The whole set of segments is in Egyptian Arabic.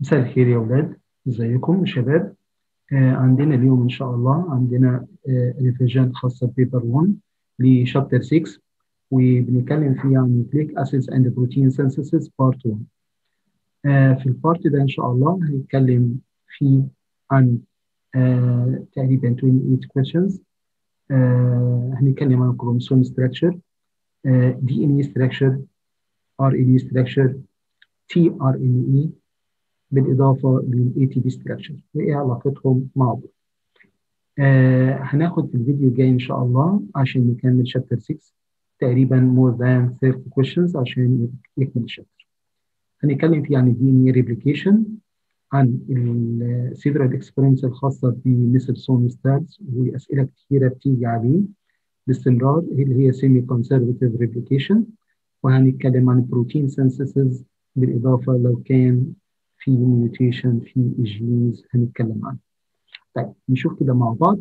مساء الخير يا ولاد ازيكم يا شباب آه عندنا اليوم ان شاء الله عندنا آه ريفيجن خاصه ببيبر 1 لشابتر 6 وبنتكلم فيه عن نيوكليك اسيدز اند بروتين سينثيسيس بارت 1 آه في البارت ده ان شاء الله هنتكلم فيه عن آه تقريبا 28 questions آه هنتكلم عن كروموسوم ستراكشر دي ان اي ستراكشر ار ان اي ستراكشر تي ار ان اي بالاضافه للاي تي بي ستراكشر وايه علاقتهم مع بعض. آه هناخد في الفيديو الجاي ان شاء الله عشان نكمل شابتر 6 تقريبا more than 30 questions عشان يكمل الشابتر. هنتكلم فيه عن الدي ان اي ريبليكيشن عن السيفرال اكسبيرينس الخاصه بميثلسون ستارز واسئله كثيره بتيجي عليه باستمرار اللي هي سيمي كونسرفتيف ريبليكيشن وهنتكلم عن البروتين سينثيسيس بالاضافه لو كان في ميوتيشن في جينز هنتكلم عنه. طيب نشوف كده مع بعض.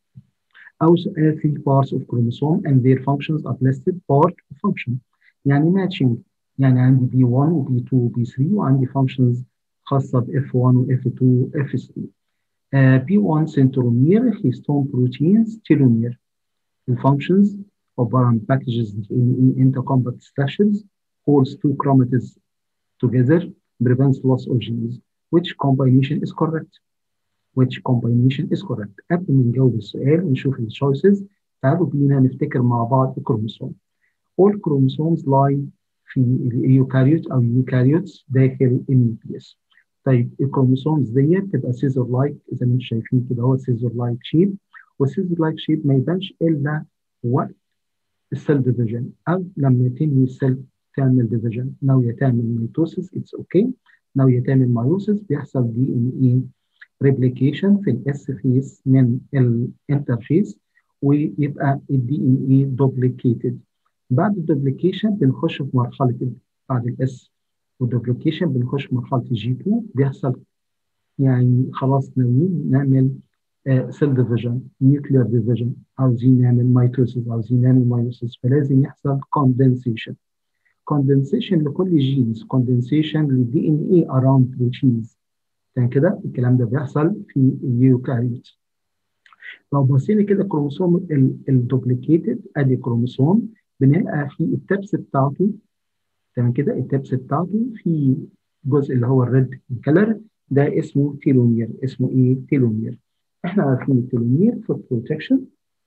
أو سؤال three parts of chromosome and their functions are listed part of function. يعني matching يعني عندي B1 و B2 و B3 وعندي functions خاصة ب F1 و F2 و F3. Uh, B1 centromere histone proteins telomere. الفانكشنز عبارة عن packages DNA intercompact structures holds two chromatids together prevents loss of genes. Which combination is correct? Which combination is correct? قبل ما نجاوب السؤال ونشوف الشويسز تعالوا بينا نفتكر مع بعض الكروموسوم. All chromosomes lie في اليوكاريوت أو اليوكاريوتس داخل النيوكليوس. طيب الكروموسومز ديت تبقى سيزر لايك زي ما انتم شايفين كده هو سيزر لايك شيب والسيزر لايك شيب ما يبانش إلا وقت السيل ديفيجن أو لما تنهي السيل تعمل ديفيجن ناوية تعمل ميتوسيس اتس اوكي ناوية تعمل مايوسيس بيحصل دي ان اي ريبليكيشن في الاس فيس من الانترفيس ويبقى الدي ان اي دوبليكيتد بعد الدوبليكيشن بنخش في مرحلة بعد الاس والدوبليكيشن بنخش في مرحلة الجي 2 بيحصل يعني خلاص ناويين نعمل سيل ديفيجن نيوكليير ديفيجن عاوزين نعمل مايتوسيس عاوزين نعمل مايوسيس فلازم يحصل كوندنسيشن كوندنسيشن لكل جينز كوندنسيشن للدي ان اي اراوند بروتينز كان كده الكلام ده بيحصل في اليوكاريوت لو بصينا كده كروموسوم الدوبليكيتد ادي كروموسوم بنلقى في التبس بتاعته تمام كده التبس بتاعته في جزء اللي هو الريد كلر ده اسمه تيلومير اسمه ايه تيلومير احنا عارفين التيلومير في البروتكشن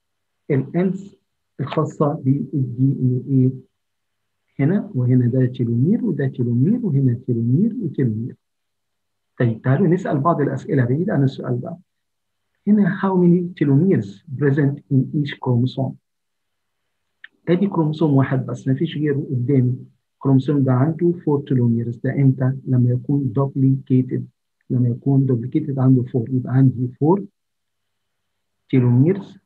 الانس الخاصه بالدي ان اي هنا وهنا ده تيلومير وده تيلومير وهنا تيلومير وتيلومير. طيب تعالوا نسأل بعض الأسئلة بعيد عن السؤال ده. هنا how many telomeres present in each chromosome؟ ادي كروموسوم واحد بس ما فيش غيره قدامي. الكروموسوم ده عنده 4 telomeres ده امتى؟ لما يكون duplicated لما يكون duplicated عنده 4 يبقى عندي 4 telomeres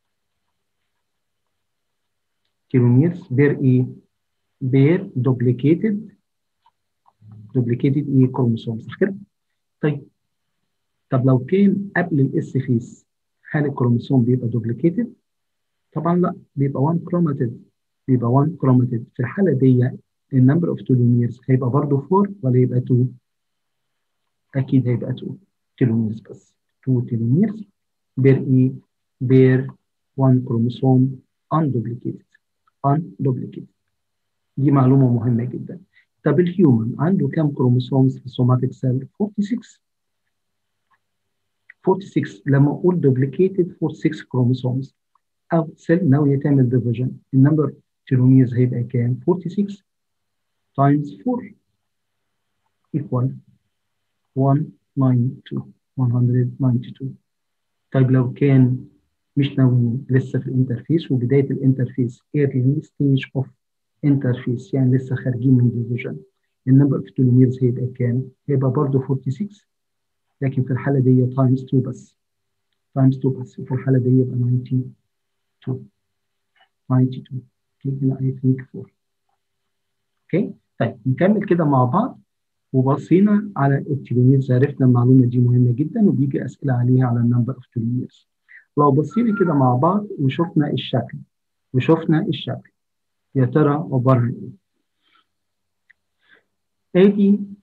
telomeres بير ايه؟ بير دوبليكيتد دوبليكيتد ايه كروموسوم صح كده؟ طيب طب لو كان قبل الاس فيس هل الكروموسوم بيبقى دوبليكيتد؟ طبعا لا بيبقى 1 كروماتيد بيبقى 1 كروماتيد في الحاله دي النمبر اوف تيلوميرز هيبقى برضه 4 ولا يبقى 2؟ اكيد هيبقى 2 تيلوميرز بس 2 تيلوميرز بير ايه؟ بير 1 كروموسوم unduplicate unduplicate دي معلومه مهمه جدا طب الهيومن عنده كام كروموسومز في السوماتيك سيل 46 46 لما اقول دوبليكيتد 46 كروموسومز او سيل ناويه تعمل ديفيجن النمبر تيلوميرز هيبقى كام 46 تايمز 4 equal 192 192 طيب لو كان مش ناويين لسه في الانترفيس وبدايه الانترفيس early stage of انترفيس يعني لسه خارجين من ديفيجن النمبر اوف تيلوميرز هيبقى كام؟ هيبقى برضه 46 لكن في الحاله دي تايمز 2 بس تايمز 2 بس وفي الحاله دي يبقى 92 92 هنا اي ثينك 4 اوكي طيب نكمل كده مع بعض وبصينا على التيلوميرز عرفنا المعلومه دي مهمه جدا وبيجي اسئله عليها على النمبر اوف تيلوميرز لو بصينا كده مع بعض وشفنا الشكل وشفنا الشكل يا ترى عباره عن ايه؟ ادي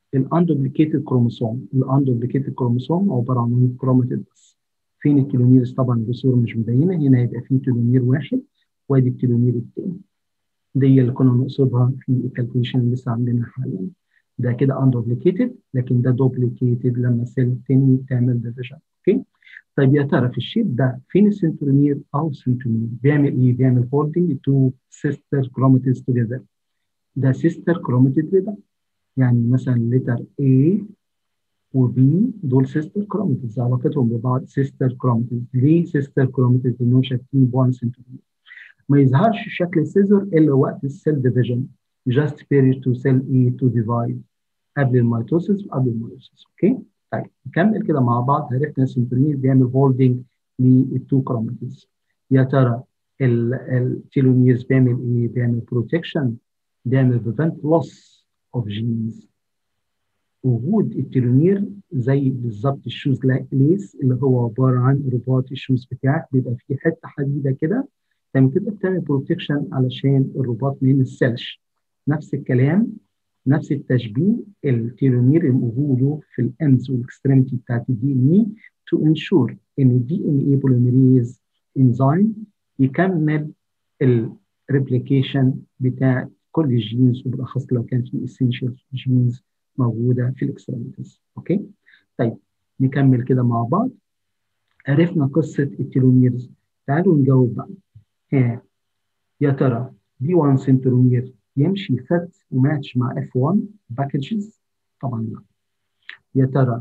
الاندوبليكيتد كروموسوم الاندوبليكيتد كروموسوم عباره عن كروماتيد بس فين التلوميرز طبعا بصوره مش مبينه هنا هيبقى فيه تلومير واحد وادي التلومير الثاني دي اللي كنا نقصدها في الكالكوليشن اللي لسه عاملينها حاليا ده كده اندوبليكيتد لكن ده دوبليكيتد لما سيل تاني تعمل ديفيجن اوكي طيب يا ترى في الشيب ده فين السنترومير او سنترومير بيعمل ايه بيعمل هولدنج تو سيستر كروماتيدز توجذر ده سيستر كروماتيد لده يعني مثلا لتر A و B دول سيستر كروماتيدز علاقتهم ببعض سيستر كروماتيدز ليه سيستر كروماتيدز لانهم شايفين بوان سنترومير ما يظهرش شكل السيزر الا وقت السيل ديفيجن just period to cell A to divide قبل الميتوسيس وقبل الميتوسيس اوكي طيب نكمل كده مع بعض عرفنا السنترومير بيعمل هولدنج للتو كروماتيدز يا ترى التيلوميرز بيعمل ايه؟ بيعمل بروتكشن بيعمل بريفنت لوس اوف جينز وجود التيلومير زي بالظبط الشوز ليس اللي هو عباره عن رباط الشوز بتاعك بيبقى فيه حته حديده كده تعمل كده بتعمل بروتكشن علشان الرباط ما ينسلش نفس الكلام نفس التشبيه التيلومير وجوده في الانز والاكستريمتي بتاعت الدي ان اي تو انشور ان الدي ان اي بوليميريز انزيم يكمل الريبليكيشن بتاع كل الجينز وبالاخص لو كان في اسينشال جينز موجوده في الاكستريمتيز اوكي طيب نكمل كده مع بعض عرفنا قصه التيلوميرز تعالوا نجاوب بقى ها يا ترى بي 1 سنترومير يمشي فت وماتش مع اف 1 باكجز طبعا لا يا ترى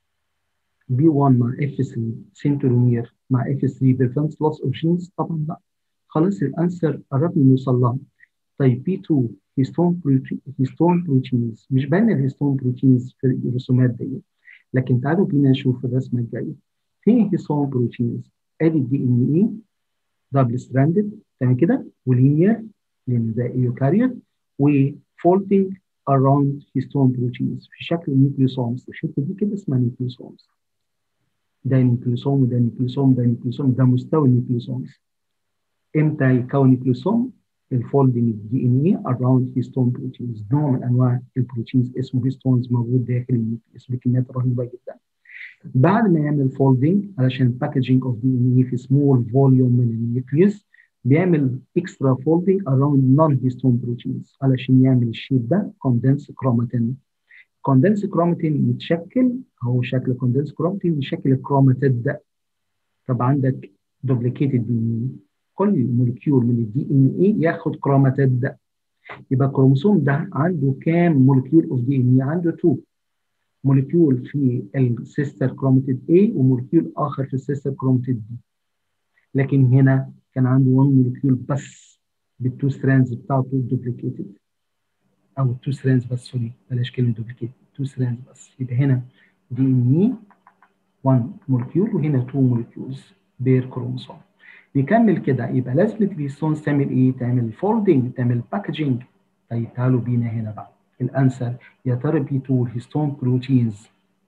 بي 1 مع اف 3 سنترومير مع اف 3 بريفنت لوس اوف جينز طبعا لا خلاص الانسر قربنا نوصل لها طيب بي 2 هيستون هيستون بروتينز مش باين الهيستون بروتينز في الرسومات دي لكن تعالوا بينا نشوف الرسمه الجايه فين هيستون بروتينز ادي الدي ان اي دبل ستراندد تمام كده ولينير لان ده ايوكاريوت وفولدنج around histone proteins في شكل نيوكليوسومز الحته دي كده اسمها نيوكليوسومز ده نيوكليوسوم وده نيوكليوسوم ده نيوكليوسوم ده مستوى النيوكليوسومز امتى يكون نيوكليوسوم الفولدنج الدي ان اي اراوند هيستون بروتينز نوع من انواع البروتينز اسمه هيستونز موجود داخل النيوكليوس بكميات رهيبه جدا بعد ما يعمل فولدنج علشان باكجينج اوف دي ان اي في سمول فوليوم من النيوكليوس بيعمل اكسترا فولدنج اراوند نون هيستون بروتينز علشان يعمل الشيب ده كوندنس كروماتين كوندنس كروماتين يتشكل هو شكل كوندنس كروماتين يشكل الكروماتيد ده طب عندك دوبليكيتد دي ان اي كل مولكيول من الدي ان اي ياخد كروماتيد ده يبقى الكروموسوم ده عنده كام مولكيول اوف دي ان اي عنده 2 مولكيول في السيستر كروماتيد A ومولكيول اخر في السيستر كروماتيد B لكن هنا كان عنده 1 مولكيول بس بالتو ستراندز بتاعته دوبليكيتد او التو ستراندز بس سوري بلاش كلمه دوبليكيتد تو ستراندز بس يبقى هنا دي ان اي 1 مولكيول وهنا 2 مولكيولز بير كروموسوم نكمل كده يبقى لازم الهيستونز تعمل ايه؟ تعمل فولدنج تعمل باكجينج طيب تعالوا بينا هنا بقى الانسر يا ترى بي 2 الهيستون بروتينز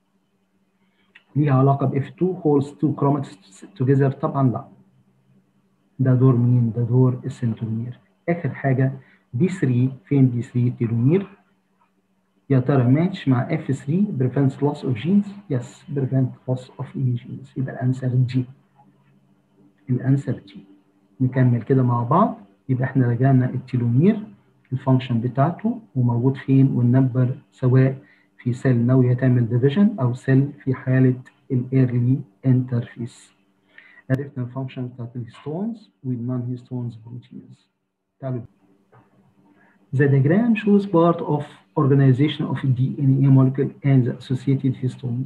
ليها علاقه ب F2 هولز 2 كروماتيدز توجذر طبعا لا ده دور مين؟ ده دور السنترومير اخر حاجه بي 3 فين بي 3 تيلومير يا ترى ماتش مع F3 prevents loss of genes يس prevent loss of any genes يبقى الانسر جي الانسر جي نكمل كده مع بعض يبقى احنا رجعنا التيلومير الفانكشن بتاعته وموجود فين وننبر سواء في سيل ناوية تعمل ديفيجن أو سيل في حالة الايرلي انترفيس عرفنا الفانكشن بتاعت الهيستونز والنون هيستونز بروتينز تعالوا The diagram shows part of organization of DNA molecule and the associated histones.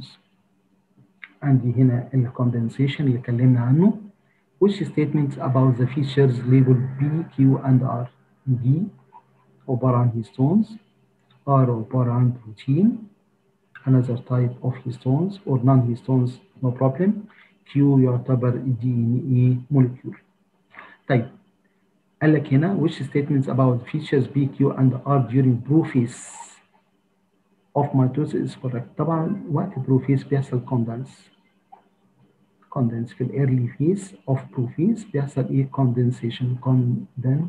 عندي هنا الكوندنسيشن اللي اتكلمنا عنه which statements about the features labeled B, Q and R. D عبارة عن histones R عبارة عن protein another type of histones or non-histones no problem Q يعتبر DNA molecule طيب قال لك هنا which statements about features B, Q and R during prophase of mitosis is correct طبعا وقت prophase بيحصل condense condense في الايرلي phase of prophase بيحصل ايه condensation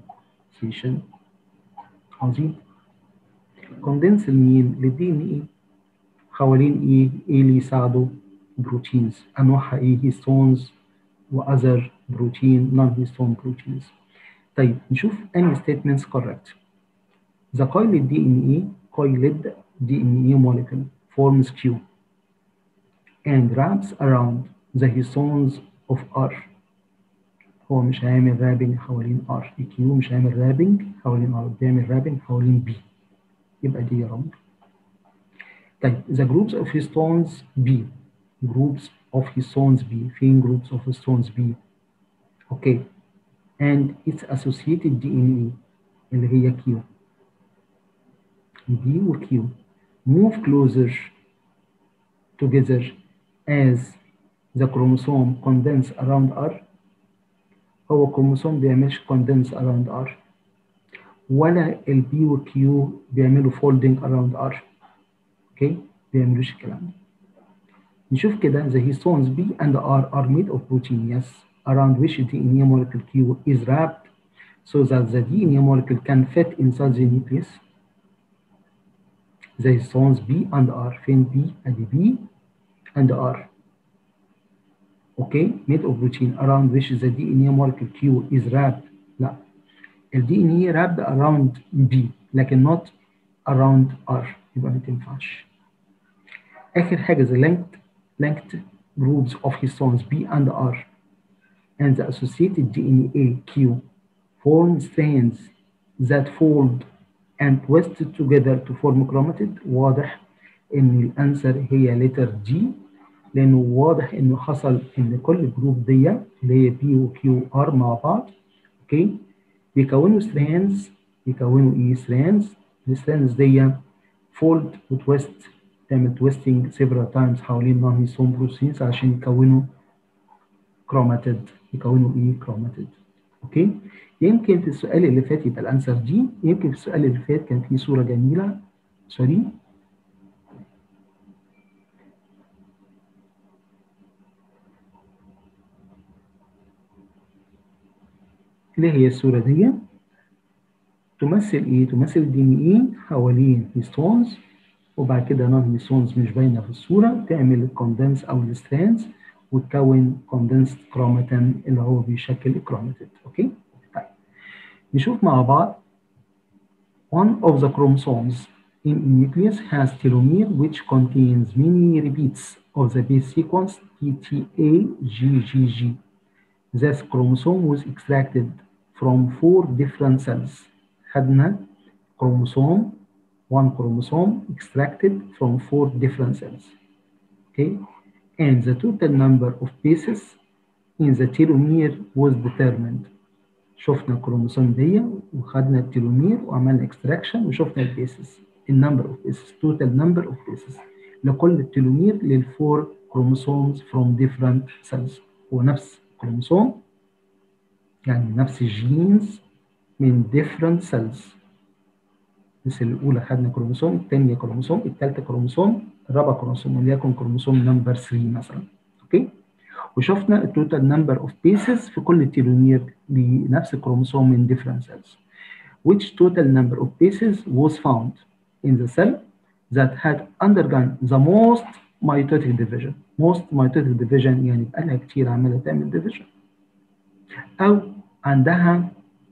condensation عظيم كوندنس لمين؟ للدي ان ايه حوالين ايه ايه اللي يساعدوا بروتينز انواعها ايه هيستونز واذر بروتين نون هيستون بروتينز طيب نشوف اني statements correct the coiled DNA coiled DNA molecule forms Q and wraps around the histones of R هو مش هيعمل رابنج حوالين R Q مش هيعمل رابنج حوالين R بيعمل رابنج حوالين B يبقى دي يا رب طيب the groups of histones B groups of histones B فين groups of histones B okay and its associated DNA اللي هي Q B و Q move closer together as the chromosome condense around R هو الكروموسوم بيعملش condense around R ولا ال B و Q بيعملوا folding around R اوكي بيعملوش الكلام ده نشوف كده the histones B and R are made of protein yes around which the DNA molecule Q is wrapped so that the DNA molecule can fit inside the nucleus the histones B and R فين B ادي B and R okay made of protein around which the DNA molecule Q is wrapped لا ال DNA wrapped around B لكن not around R يبقى ما تنفعش آخر حاجة the linked linked groups of histones B and R and the associated DNA Q form strands that fold and twist together to form chromatid واضح ان الانسر هي letter G لانه واضح انه حصل ان كل جروب دي اللي هي بي وكيو ار مع بعض اوكي بيكونوا ستراندز بيكونوا ايه ستراندز الستراندز دي فولد وتويست تعمل تويستنج several times حوالين نون هيستون بروتينز عشان يكونوا كروماتيد يكونوا ايه كروماتيد اوكي يمكن في السؤال اللي فات يبقى الانسر دي يمكن في السؤال اللي فات كان في صوره جميله سوري اللي هي الصورة دي تمثل ايه؟ تمثل الدي ان ايه حوالين هيستونز وبعد كده نون هيستونز مش باينة في الصورة تعمل الكوندنس أو السترانز وتكون كوندنسد كروماتين اللي هو بيشكل الكروماتيد اوكي؟ طيب نشوف مع بعض one of the chromosomes in a nucleus has telomere which contains many repeats of the base sequence TTAGGG. This chromosome was extracted from four different cells. خدنا chromosome, one chromosome extracted from four different cells. Okay, and the total number of bases in the telomere was determined. شفنا الكروموسوم دي وخدنا التلومير وعملنا اكستراكشن وشفنا البيسز النمبر اوف بيسز توتال نمبر اوف بيسز لكل التلومير للفور كروموسومز from different cells هو نفس كروموسوم يعني نفس الجينز من different cells مثل الأولى خدنا كروموسوم الثانية كروموسوم الثالثة كروموسوم الرابعة كروموسوم وليكن كروموسوم نمبر 3 مثلا أوكي وشفنا التوتال نمبر اوف بيسز في كل تيلومير لنفس الكروموسوم من different cells which total number of bases was found in the cell that had undergone the most mitotic division most mitotic division يعني بقالها كتير عمالة تعمل division أو عندها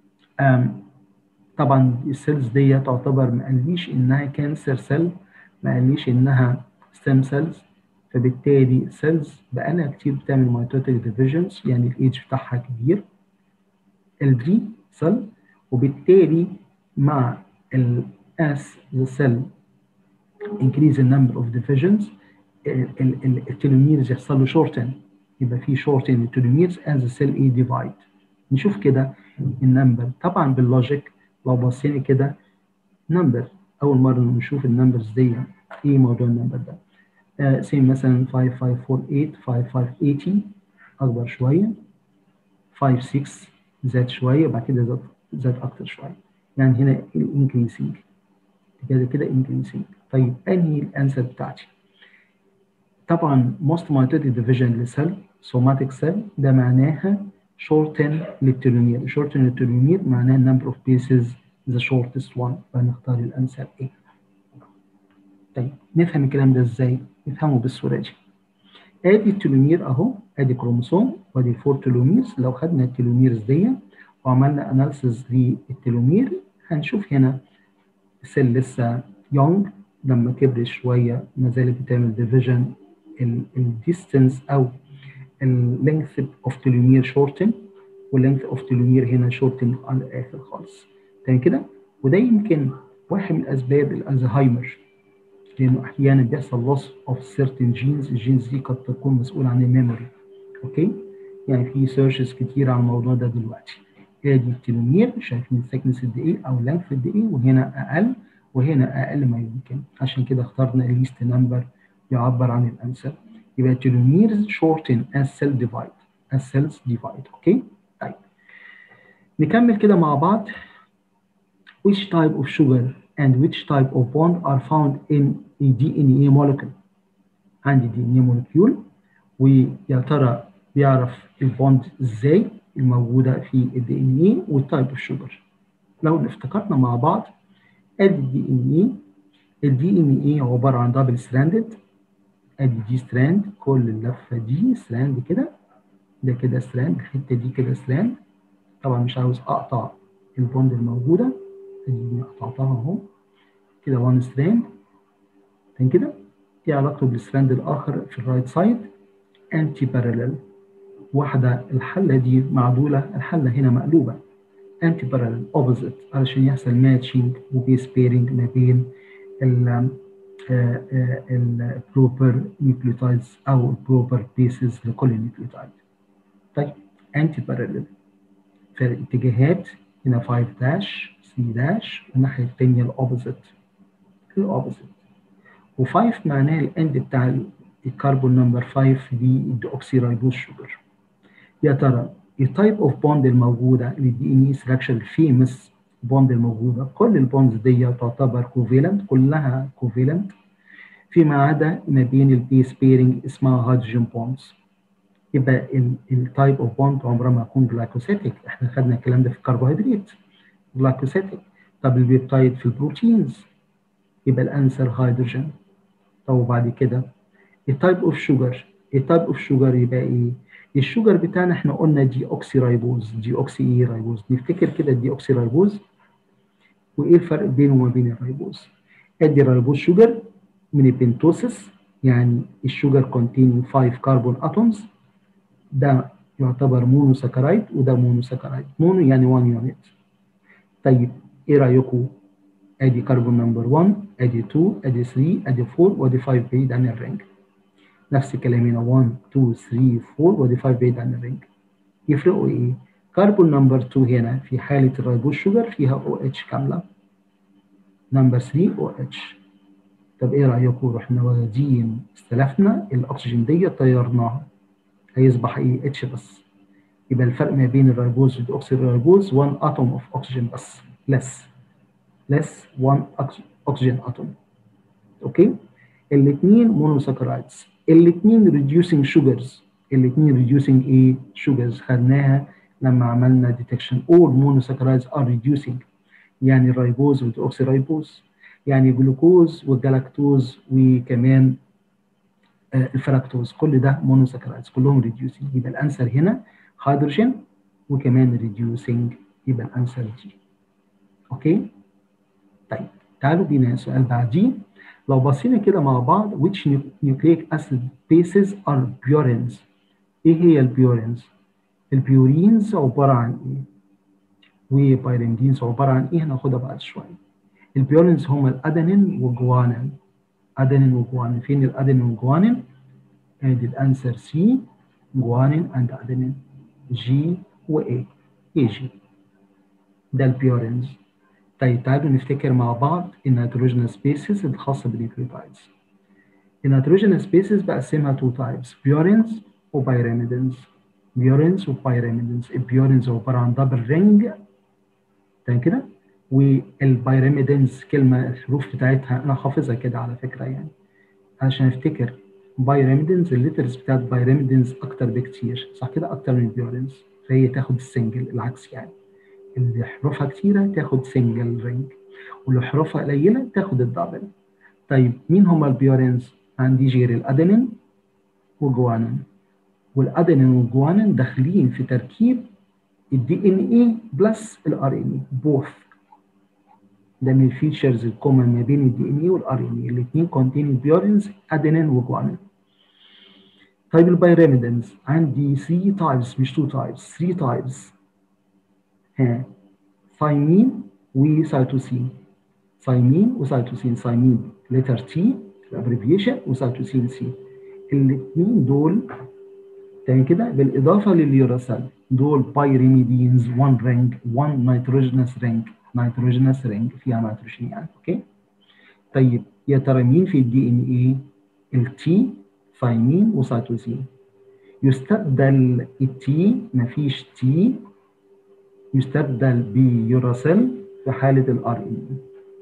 طبعا السيلز دي تعتبر ما قاليش إنها كانسر سيل ما قاليش إنها ستيم سيلز فبالتالي السيلز بقالها كتير بتعمل ميتوتيك ديفيجنز يعني الايدج بتاعها كبير الدي سيل وبالتالي مع ال as the cell increase the number of divisions التلوميرز يحصل له shorten يبقى في shorten التلوميرز as the cell A divide نشوف كده النمبر طبعا باللوجيك لو بصينا كده نمبر اول مره نشوف النمبرز دي ايه موضوع النمبر ده uh, say مثلا 5548 5580 اكبر شويه 56 زاد شويه وبعد كده زاد زاد اكتر شويه يعني هنا الانكريسنج كده كده انكريسنج طيب انهي الانسر بتاعتي طبعا most mitotic division لسيل somatic cell ده معناها shorten للتلومير shorten للتلومير معناها number of bases the shortest one فنختار الانسر ايه طيب نفهم الكلام ده ازاي؟ نفهمه بالصوره دي ادي التلومير اهو ادي كروموسوم وادي الفور تلوميرز لو خدنا التلوميرز دي وعملنا اناليسيز للتلومير هنشوف هنا السيل لسه يونج لما كبرت شويه ما زالت بتعمل ديفيجن الديستنس او اللينث اوف تلومير شورتن واللينث اوف تلومير هنا شورتن على الاخر خالص تمام كده وده يمكن واحد من اسباب الالزهايمر لانه احيانا بيحصل loss of certain genes الجينز دي قد تكون مسؤوله عن الميموري اوكي يعني في سيرشز كتير على الموضوع ده دلوقتي ادي التلومير شايفين الثيكنس قد ايه او اللينث قد ايه وهنا اقل وهنا اقل ما يمكن عشان كده اخترنا ليست نمبر يعبر عن الانسر يبقى التلوميرز shorten as cell divide as cells divide اوكي طيب نكمل كده مع بعض which type of sugar and which type of bond are found in a DNA molecule عندي DNA molecule ويا ترى بيعرف البوند ازاي الموجوده في الدي ان اي والتايب اوف شوجر لو افتكرنا مع بعض ادي الدي ان اي الدي ان اي عباره عن دبل ستراندد ادي دي ستراند كل اللفه دي ستراند كده ده كده ستراند الحته دي كده ستراند طبعا مش عاوز اقطع البوند الموجوده ادي قطعتها اهو كده وان ستراند تاني كده دي علاقته بالستراند الاخر في الرايت سايد انتي باراليل واحده الحله دي معدوله الحله هنا مقلوبه انتي باراليل اوبوزيت علشان يحصل ماتشنج وبيس بيرنج ما بين ال البروبر نيوكليوتايدز او البروبر بيسز لكل نيوكليوتايد طيب انتي باراليل في الاتجاهات هنا 5 داش 3 داش والناحيه الثانيه الاوبوزيت الاوبوزيت و5 معناه الاند بتاع الكربون نمبر 5 دي الديوكسي رايبوز شوجر يا ترى التايب اوف بوند الموجوده للدي ان اي ستراكشر الفيمس بوند الموجوده كل البوندز دي تعتبر كوفيلنت كلها كوفيلنت فيما عدا ما بين البيس بيرنج اسمها هيدروجين بوندز يبقى التايب اوف بوند عمرها ما تكون جلايكوسيتيك احنا خدنا الكلام ده في الكربوهيدرات جلايكوسيتيك طب البيبتايد في البروتينز يبقى الانسر هيدروجين طب وبعد كده التايب اوف شوجر التايب اوف شوجر يبقى ايه الشوجر بتاعنا احنا قلنا دي اوكسي رايبوز دي اوكسي ايه رايبوز نفتكر كده دي اوكسي رايبوز وايه الفرق بينه وما بين الرايبوز ادي رايبوز شوجر من البنتوسس يعني الشوجر containing 5 كربون اتومز ده يعتبر مونو ساكرايد وده مونو ساكرايد مونو يعني 1 يونت طيب ايه رايكم ادي كربون نمبر 1 ادي 2 ادي 3 ادي 4 وادي 5 بعيد عن الرنج نفس الكلام هنا 1 2 3 4 وادي 5 بعيد عن الرنج يفرقوا ايه؟ كربون نمبر 2 هنا في حاله الريبوز شوجر فيها او اتش كامله نمبر 3 او اتش طب ايه رايكم رحنا واخدين استلفنا الاكسجين دي طيرناها هيصبح ايه اتش بس يبقى الفرق ما بين الريبوز والديوكسي الريبوز 1 اتوم اوف اوكسجين بس لس لس 1 اوكسجين اتوم اوكي الاثنين مونوساكرايدز الاثنين ريديوسينج شوجرز الاثنين ريديوسينج ايه شوجرز خدناها لما عملنا ديتكشن all monosaccharides are reducing يعني الريبوز والديوكسي ريبوز يعني جلوكوز والجلاكتوز وكمان آه الفراكتوز كل ده مونوساكرايدز كلهم ريديوسينج يبقى الانسر هنا هيدروجين وكمان ريديوسينج يبقى الانسر دي اوكي طيب تعالوا بينا السؤال بعديه لو بصينا كده مع بعض which nucleic acid bases are purines ايه هي البيورينز البيورينز عباره عن ايه وبايرندينز عباره عن ايه هناخدها بعد شويه البيورينز هم الادينين والجوانين ادينين وجوانين فين الادينين والجوانين ادي الانسر سي جوانين اند ادينين جي و اي اي جي ده البيورينز طيب تعالوا نفتكر مع بعض النيتروجينال سبيسيز الخاصه بالنيوكليوتايدز النيتروجينال سبيسيز بقسمها تو تايبس بيورينز وبايراميدينز بيورينز وبايراميدينز البيورينز عباره عن دبل رينج تمام كده والبايراميدينز كلمه الحروف بتاعتها انا حافظها كده على فكره يعني عشان افتكر بايراميدينز الليترز بتاعت بايراميدينز اكتر بكتير صح كده اكتر من البيورينز فهي تاخد السنجل العكس يعني اللي حروفها كتيره تاخد سنجل رينج واللي حروفها قليله تاخد الدبل طيب مين هما البيورينز؟ عندي غير الادينين والجوانين والادينين والجوانين داخلين في تركيب الدي ان اي بلس الار ان اي بوث ده من الفيتشرز الكومن ما بين الدي ان اي والار ان اي الاثنين كونتين بيورينز ادينين وجوانين طيب البيراميدنز عندي 3 تايبس مش 2 تايبس 3 تايبس ها ثايمين وسيتوسين ثايمين وسيتوسين ثايمين لتر تي الابريفيشن وسيتوسين سي الاثنين دول تاني كده بالاضافه لليوراسيل دول بايريميدينز 1 رينج 1 نيتروجينس رينج نيتروجينس رينج فيها نيتروجين يعني اوكي طيب يا ترى مين في الدي ان اي التي ثايمين وسيتوسين يستبدل التي مفيش تي يستبدل بيوراسيل في حاله الار ان اي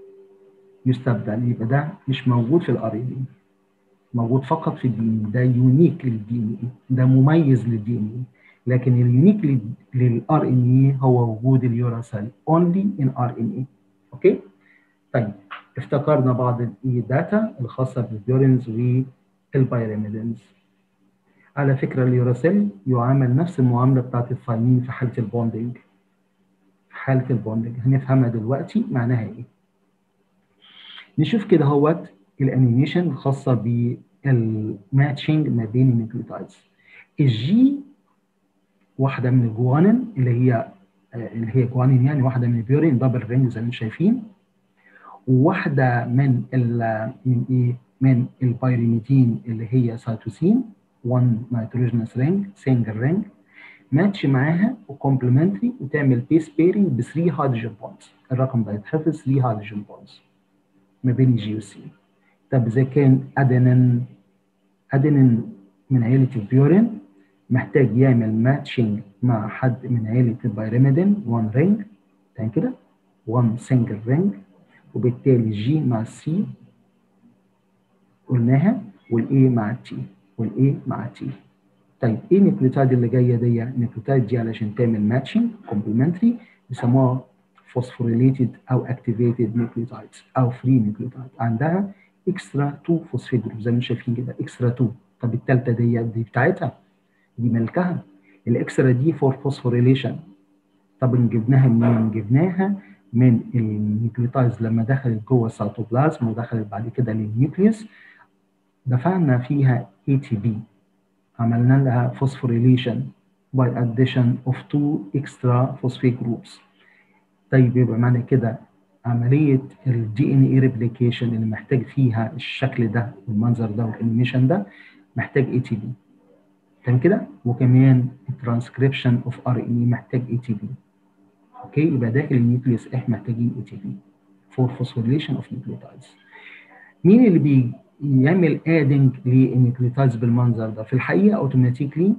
يستبدل يبقى ده مش موجود في الار ان اي موجود فقط في الدي ان ده يونيك للدي ان اي ده مميز للدي ان اي لكن اليونيك للار ان اي هو وجود اليوراسيل اونلي ان ار ان اي اوكي طيب افتكرنا بعض الداتا الخاصه بالبيورينز والبيراميدينز على فكره اليوراسيل يعامل نفس المعامله بتاعت الثايمين في حاله البوندنج في حاله البوندنج هنفهمها دلوقتي معناها ايه نشوف كده اهوت الانيميشن الخاصه بالماتشنج ما بين النيوكليوتايدز الجي واحده من الجوانين اللي هي اللي هي جوانين يعني واحده من البيورين دبل رينج زي ما انتم شايفين وواحده من ال من ايه من البيريميدين اللي هي سيتوسين 1 نيتروجينس رينج سنجل رينج ماتش معاها وكومبلمنتري وتعمل بيس بيرنج ب 3 هيدروجين بوندز الرقم ده يتحفظ 3 هيدروجين بوندز ما بين الجي والسي طب اذا كان ادينين ادينين من عيله البيورين محتاج يعمل ماتشنج مع حد من عيله البيراميدين 1 رينج تمام كده 1 سنجل رينج وبالتالي جي مع السي قلناها والاي مع التي والاي مع التي طيب ايه النيوكليوتايد اللي جايه دي؟ النيوكليوتايد دي علشان تعمل ماتشنج كومبلمنتري بيسموها فوسفوريليتد او اكتيفيتد نيوكليوتايدز او فري نيوكليوتايد عندها اكسترا 2 فوسفيد جروب زي ما شايفين كده اكسترا 2 طب الثالثه دي دي بتاعتها دي ملكها الاكسترا دي فور فوسفوريليشن طب جبناها منين؟ جبناها من النيوكليوتايدز لما دخلت جوه السيتوبلازم ودخلت بعد كده للنيوكليوس دفعنا فيها اي تي بي عملنا لها فوسفوريليشن by addition of two extra phosphate groups طيب يبقى معنى كده عمليه الدي ان اي ريبليكيشن اللي محتاج فيها الشكل ده والمنظر ده والانيميشن ده محتاج اي تي بي تمام كده وكمان الترانسكريبشن اوف ار ان اي محتاج اي تي بي اوكي يبقى داخل النيوكليوس احنا محتاجين اي تي بي فور فوسفوريليشن اوف نيوكليوتايدز مين اللي بيعمل ادنج للنيوكليوتايدز بالمنظر ده في الحقيقه اوتوماتيكلي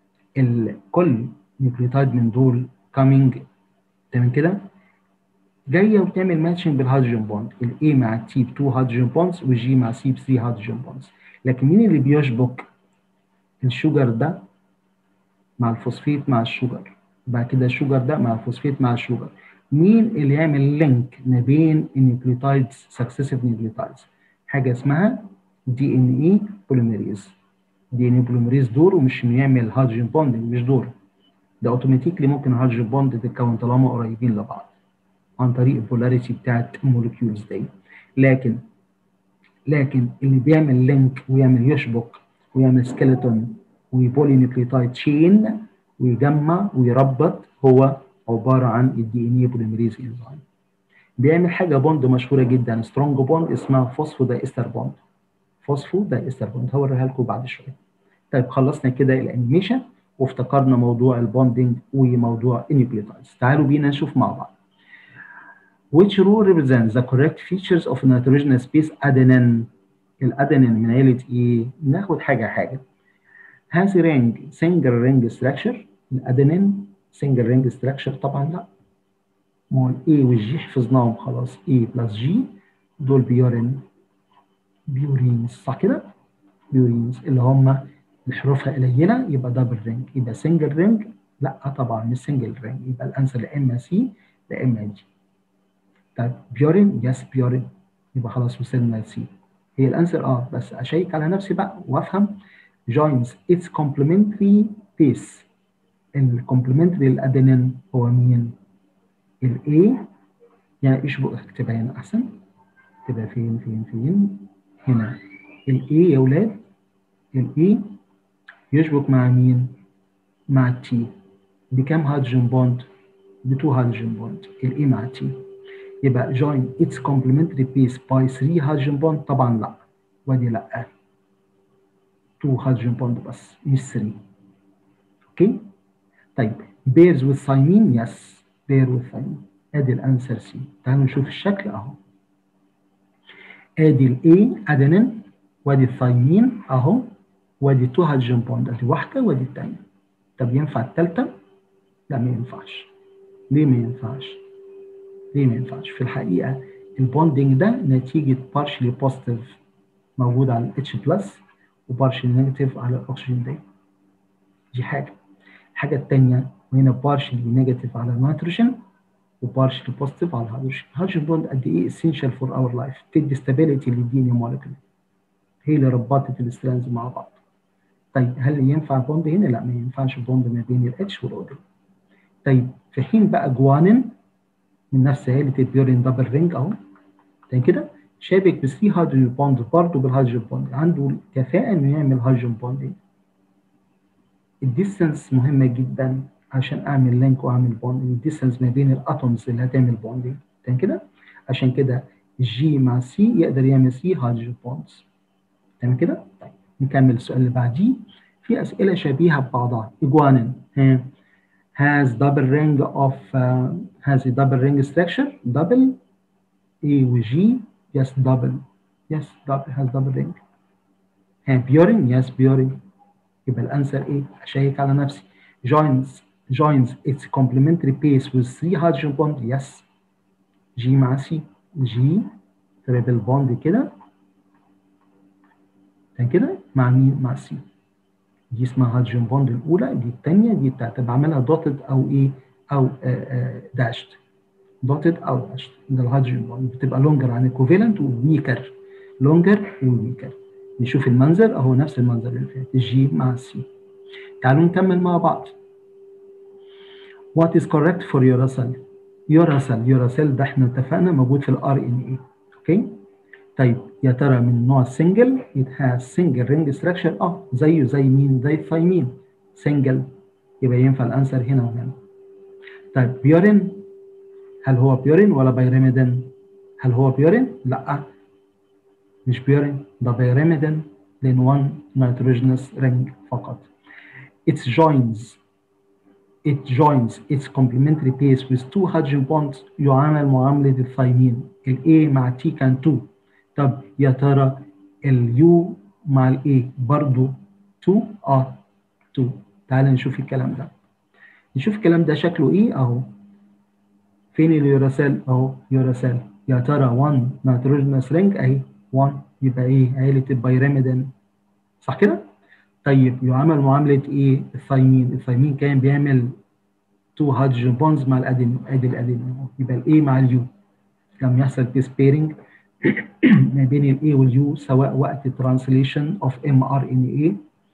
كل نيوكليوتايد من دول كامينج تمام كده جايه وبتعمل ماتشنج بالهيدروجين بوند الاي مع التي ب 2 هيدروجين بوندز والجي مع سي ب 3 هيدروجين بوندز لكن مين اللي بيشبك الشوجر ده مع الفوسفيت مع الشوجر بعد كده الشوجر ده مع الفوسفيت مع الشوجر مين اللي يعمل لينك ما بين النيوكليوتايدز سكسيسيف نيوكليوتايدز حاجه اسمها دي ان اي بوليميريز دي ان اي بوليميريز دوره مش انه يعمل هيدروجين بوندنج مش دوره ده اوتوماتيكلي ممكن الهيدروجين بوند تتكون طالما قريبين لبعض عن طريق البولاريتي بتاعت الموليكيولز دي لكن لكن اللي بيعمل لينك ويعمل يشبك ويعمل سكيلتون وبولي نيوكليوتايد تشين ويجمع ويربط هو عباره عن الدي ان اي بوليميريز انزيم بيعمل حاجه بوند مشهوره جدا سترونج بوند اسمها فوسفو دايستر بوند فوسفو دايستر بوند هوريها لكم بعد شويه طيب خلصنا كده الانيميشن وافتكرنا موضوع البوندنج وموضوع النيوكليوتايدز تعالوا بينا نشوف مع بعض which rule represents the correct features of nitrogenous base adenine الادينين من عيله ايه ناخد حاجه حاجه has ring single ring structure الادينين single ring structure طبعا لا ما هو الاي والجي حفظناهم خلاص A بلس جي دول بيورين بيورينز صح كده؟ بيورينز اللي هم حروفها قليله يبقى دبل رينج يبقى سنجل رينج لا طبعا مش سنجل رينج يبقى الانسر لا اما سي لا اما جي طيب بيورين يس بيورين يبقى خلاص وصلنا لسي هي الانسر اه بس اشيك على نفسي بقى وافهم joins its complementary base الكومبلمنتري للادينين هو مين؟ الاي يعني اشبك اكتبها هنا احسن تبقى فين فين فين هنا الاي يا ولاد الاي يشبك مع مين؟ مع التي بكام هيدروجين بوند؟ ب 2 هيدروجين بوند الاي مع التي يبقى join its complementary base by 3 هيدروجين بوند طبعا لا وادي لا 2 هيدروجين بوند بس مش 3 اوكي طيب bears with thymine yes bear with thymine ادي الانسر سي تعالوا نشوف الشكل اهو ادي الاي ادينين وادي الثايمين اهو وادي 2 هيدروجين بوند ادي واحده وادي الثانيه طب ينفع الثالثه؟ لا ما ينفعش ليه ما ينفعش؟ ليه ما ينفعش؟ في الحقيقه البوندنج ده نتيجه بارشلي بوزيتيف موجود على الاتش بلس وبارشلي نيجاتيف على الاكسجين دي دي حاجه الحاجه الثانيه وهنا بارشلي نيجاتيف على النيتروجين وبارشلي بوزيتيف على الهيدروجين الهيدروجين بوند قد ايه اسينشال فور اور لايف تدي ستابيليتي للدي ان مولكيول هي اللي ربطت السترانز مع بعض طيب هل ينفع بوند هنا؟ لا ما ينفعش بوند ما بين الاتش والاودو طيب في حين بقى جوانين من نفس عيله البيورين دبل رينج اهو تاني كده شابك ب 3 هيدروجين بوند برضه بالهيدروجين بوند عنده الكفاءه انه يعمل هيدروجين بوند الديستنس مهمه جدا عشان اعمل لينك واعمل بوند الديستنس ما بين الاتومز اللي هتعمل بوندنج تمام كده عشان كده جي مع سي يقدر يعمل سي هيدروجين بوندز تمام كده طيب نكمل السؤال اللي بعديه في اسئله شبيهه ببعضها اجوانين ها has double ring of uh, has a double ring structure double A و G yes double yes double has double ring ها بيورين yes بيورين يبقى الانسر ايه اشيك على نفسي joins joins its complementary base with 3 hydrogen bond yes G مع C G تريبل بوند كده كان كده مع مين مع C دي اسمها هيدروجين بوند الاولى دي الثانيه دي بتاعت بعملها دوتد او ايه او داشت دوتد او داشت ده الهيدروجين بوند بتبقى لونجر عن الكوفالنت وويكر لونجر وويكر نشوف المنظر اهو نفس المنظر اللي فات جي مع سي تعالوا نكمل مع بعض What is correct for uracil? uracil uracil ده احنا اتفقنا موجود في الار ان اي اوكي طيب يا ترى من نوع سنجل it has single ring structure اه زيه زي مين زي الثايمين سنجل يبقى ينفع الانسر هنا وهنا طيب بيورين هل هو بيورين ولا بايريميدين هل هو بيورين لا مش بيورين ده بايريميدين لان one nitrogenous ring فقط it joins it joins its complementary base with two hydrogen bonds يعامل معاملة الثايمين ال A مع T كان 2 طب يا ترى اليو مع الاي برضو 2 اه 2 تعال نشوف الكلام ده نشوف الكلام ده شكله ايه اهو فين اليوراسيل اهو يوراسيل يا ترى 1 نيتروجينوس رينج اهي 1 يبقى ايه عيله البيراميدين صح كده طيب يعامل معامله ايه الثايمين الثايمين كان بيعمل 2 هيدروجين بونز مع الادين ادي الادين يبقى الاي مع اليو لما يحصل بيس بيرنج ما بين الاي واليو سواء وقت ترانسليشن اوف ام ار ان اي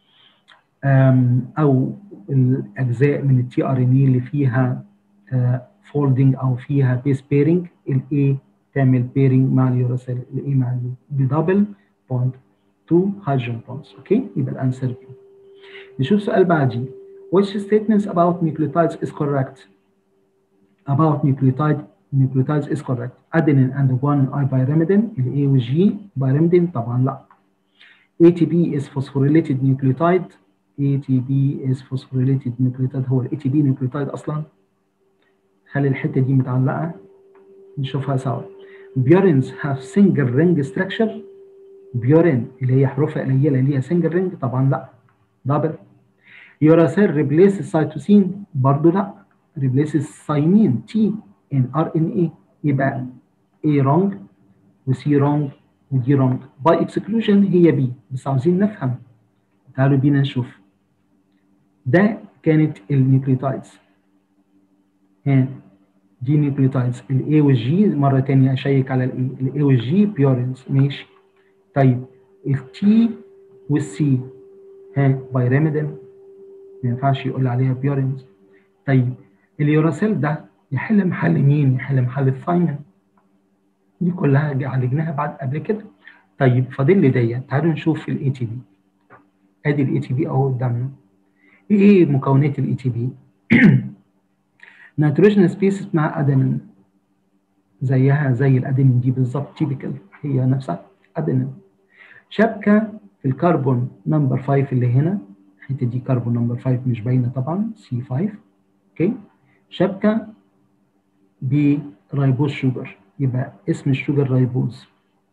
او الاجزاء من التي ار ان اي اللي فيها فولدنج uh, او فيها بيس بيرنج الاي تعمل بيرنج مع اليوراسيل الاي مع اليو بدبل بوند 2 هيدروجين بوندز اوكي يبقى الانسر بي نشوف سؤال بعديه which statements about nucleotides is correct about nucleotide nucleotides is correct. Adenine and guanine are pyrimidine. ال A و G pyrimidine طبعا لا. ATP is phosphorylated nucleotide. ATP is phosphorylated nucleotide هو ال ATP nucleotide أصلا. خلي الحتة دي متعلقة نشوفها سوا. Purines have single ring structure. بيورين اللي هي حروفها قليلة ليها single ring طبعا لا. دبل. Uracil replaces cytosine برضه لا. replaces thymine T in RNA يبقى A wrong و C wrong و D wrong by exclusion هي B بس عاوزين نفهم تعالوا بينا نشوف ده كانت النيوكليوتايدز ها دي نيوكليوتايدز ال A وال G مرة تانية أشيك على ال A ال A وال G بيورينز ماشي طيب التي والسي ها بايراميدال ما ينفعش يقول عليها بيورينز طيب اليوراسيل ده يحل محل مين؟ يحل محل الثايمن دي كلها عالجناها بعد قبل كده طيب فاضل لي ديت تعالوا نشوف الاي تي بي ادي الاي تي بي اهو قدامنا ايه مكونات الاي تي بي؟ نيتروجين سبيسز مع ادينين زيها زي الادينين دي بالظبط تيبيكال هي نفسها ادينين شبكه في الكربون نمبر 5 اللي هنا الحته دي كربون نمبر 5 مش باينه طبعا سي 5 اوكي شبكه برايبوز شوجر يبقى اسم الشوجر رايبوز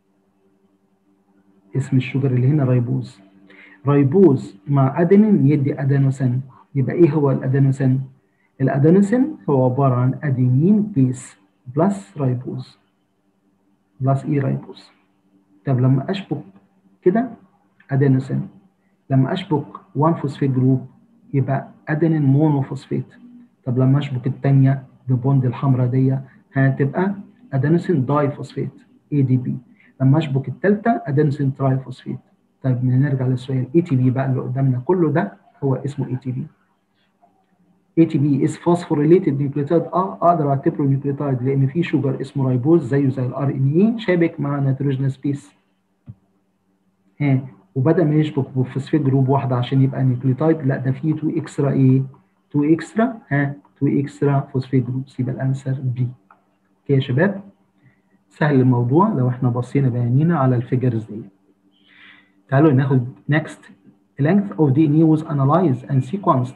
اسم الشوجر اللي هنا رايبوز رايبوز مع ادينين يدي ادينوسين يبقى ايه هو الادينوسين الادينوسين هو عباره عن ادينين بيس بلس رايبوز بلس ايه رايبوز طب لما اشبك كده ادينوسين لما اشبك 1 فوسفيت جروب يبقى ادينين مونوفوسفيت طب لما اشبك الثانيه ببوند الحمراء دي هتبقى ادينوسين داي فوسفيت اي دي بي لما اشبك الثالثه ادينوسين تراي فوسفيت طيب نرجع للسؤال اي تي بي بقى اللي قدامنا كله ده هو اسمه اي تي بي اي تي بي از فوسفوريليتد نيوكليوتايد اه اقدر اعتبره نيوكليوتايد لان في شوجر اسمه رايبوز زيه زي الار ان اي شابك مع نيتروجين سبيس ها وبدل ما يشبك بفوسفيت جروب واحده عشان يبقى نيوكليوتايد لا ده فيه 2 اكسترا ايه 2 اكسترا ها 2 اكسترا فوسفيت جروبس يبقى الانسر بي اوكي يا شباب سهل الموضوع لو احنا بصينا بعينينا على الفيجرز دي تعالوا ناخد next length of DNA was analyzed and sequenced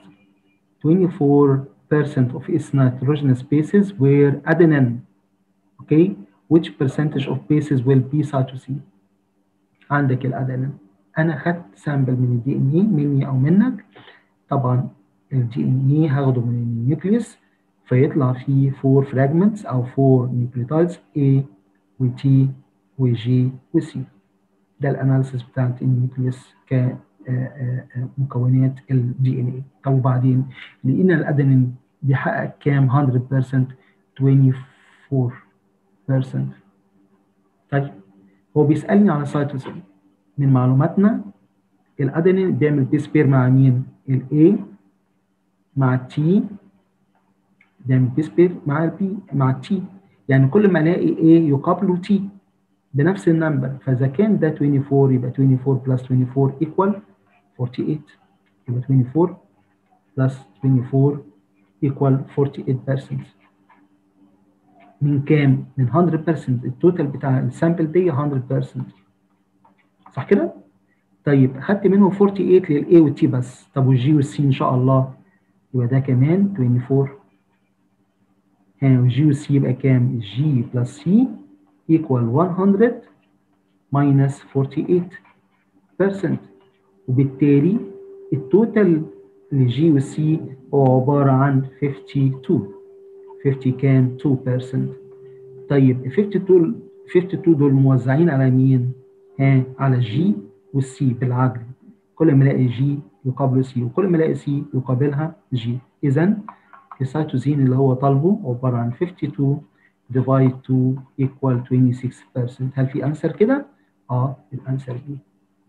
24% of its nitrogen spaces were adenine okay which percentage of bases will be cytosine عندك الادينين انا خدت سامبل من الدي ان اي مني او منك طبعا الدي ان اي هاخده من النيوكليوس فيطلع فيه 4 fragments او 4 nucleotides A و T و G و C ده الاناليسيس بتاعت النيوكليوس ك مكونات الدي ان اي طب وبعدين لقينا الادينين بيحقق كام 100% 24% طيب هو بيسالني على السيتوسين من معلوماتنا الادينين بيعمل بيس بير مع مين؟ الاي مع التي بيعمل بيس بير مع البي مع التي يعني كل ما الاقي ايه يقابله تي بنفس النمبر فاذا كان ده 24 يبقى 24 بلس 24 ايكوال 48 يبقى 24 بلس 24 ايكوال 48% من كام؟ من 100% التوتال بتاع السامبل دي 100% صح كده؟ طيب خدت منه 48 للاي والتي بس طب والجي والسي ان شاء الله يبقى ده كمان 24 ها والجي والسي يبقى كام؟ الجي بلس سي equal 100 minus 48% وبالتالي التوتال للجي والسي هو عبارة عن 52 50 كام 2% طيب ال 52 52 دول موزعين على مين؟ ها على جي والسي بالعدل كل ما الاقي جي يقابله سي وكل ما الاقي سي يقابلها جي اذا السيتوزين اللي هو طالبه عبارة عن 52 divide 2 equal 26% هل في انسر كده؟ اه الانسر دي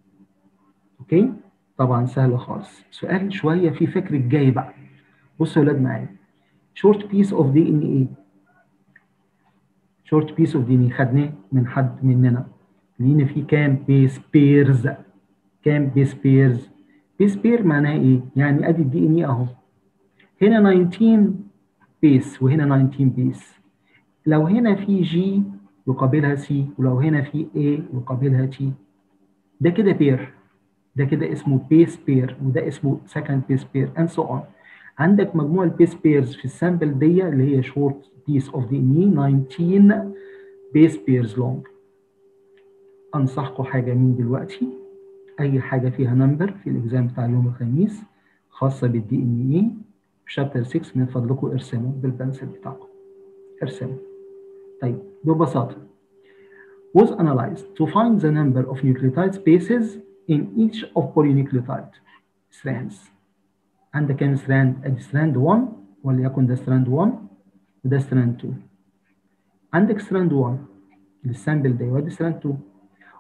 اوكي طبعا سهل خالص سؤال شويه في فكر الجاي بقى بصوا يا ولاد معايا short piece of DNA short piece of DNA خدناه من حد مننا لقينا فيه كام بيس بيرز كام بيس بيرز بيس بير معناها ايه؟ يعني ادي الدي ان اي اهو هنا 19 بيس وهنا 19 بيس لو هنا في جي يقابلها سي ولو هنا في A يقابلها تي ده كده بير ده كده اسمه بيس بير وده اسمه سكند بيس بير and so on عندك مجموع البيس بيرز في السامبل دي اللي هي شورت بيس اوف دي ان اي 19 بيس بيرز لونج انصحكم حاجه من دلوقتي اي حاجه فيها نمبر في الاكزام بتاع يوم الخميس خاصه بالدي ان اي في شابتر 6 من فضلكم ارسموا بالبنسل بتاعكم ارسموا طيب ببساطة was analyzed to find the number of nucleotide spaces in each of polynucleotide strands عندك كام strand؟ ادي strand 1 وليكن ده strand 1 وده strand 2 عندك strand 1 للسامبل ده وادي strand 2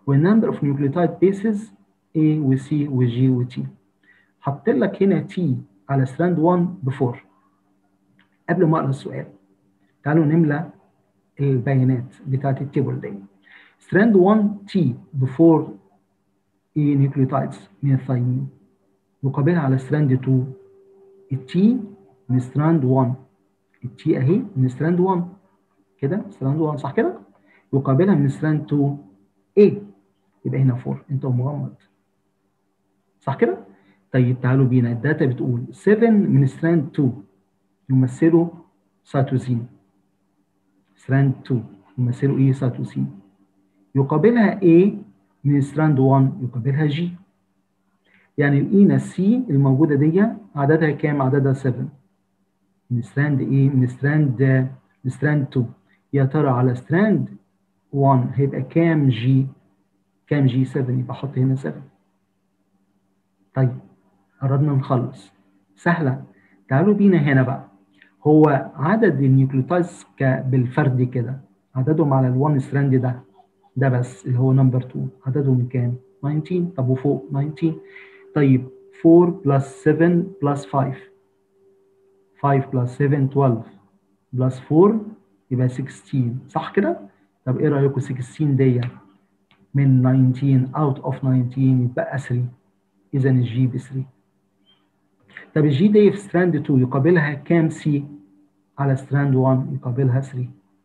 والنمبر اوف نيوكليوتايد بيسز A و C و G و T حط لك هنا T على ستراند 1 ب 4 قبل ما اقرا السؤال تعالوا نملى البيانات بتاعت التيبل دي ستراند 1 T ب 4 A نيوكليوتايدز من الثايمين يقابلها على ستراند 2 التي من ستراند 1 التي اهي من ستراند 1 كده ستراند 1 صح كده يقابلها من ستراند 2 A يبقى هنا 4 انت مغمض صح كده طيب تعالوا بينا الداتا بتقول 7 من ستراند 2 يمثلوا سيتوزين ستراند 2 يمثلوا ايه سيتوزين يقابلها A من ستراند 1 يقابلها G يعني لقينا السي الموجوده دي عددها كام؟ عددها 7 من ستراند ايه؟ من ستراند من ستراند 2 يا ترى على ستراند 1 هيبقى كام جي؟ كام جي 7 يبقى احط هنا 7 طيب قربنا نخلص سهله تعالوا بينا هنا بقى هو عدد النيوكليوتايدز بالفرد كده عددهم على ال1 ستراند ده ده بس اللي هو نمبر 2 عددهم كام؟ 19 طب وفوق 19 طيب 4 plus 7 plus 5 5 plus 7 12 plus 4 يبقى 16 صح كده؟ طب ايه رايكم 16 دي من 19 out of 19 يبقى 3 اذا الجي ب 3 طب الجي دي في ستراند 2 يقابلها كام سي على ستراند 1 يقابلها 3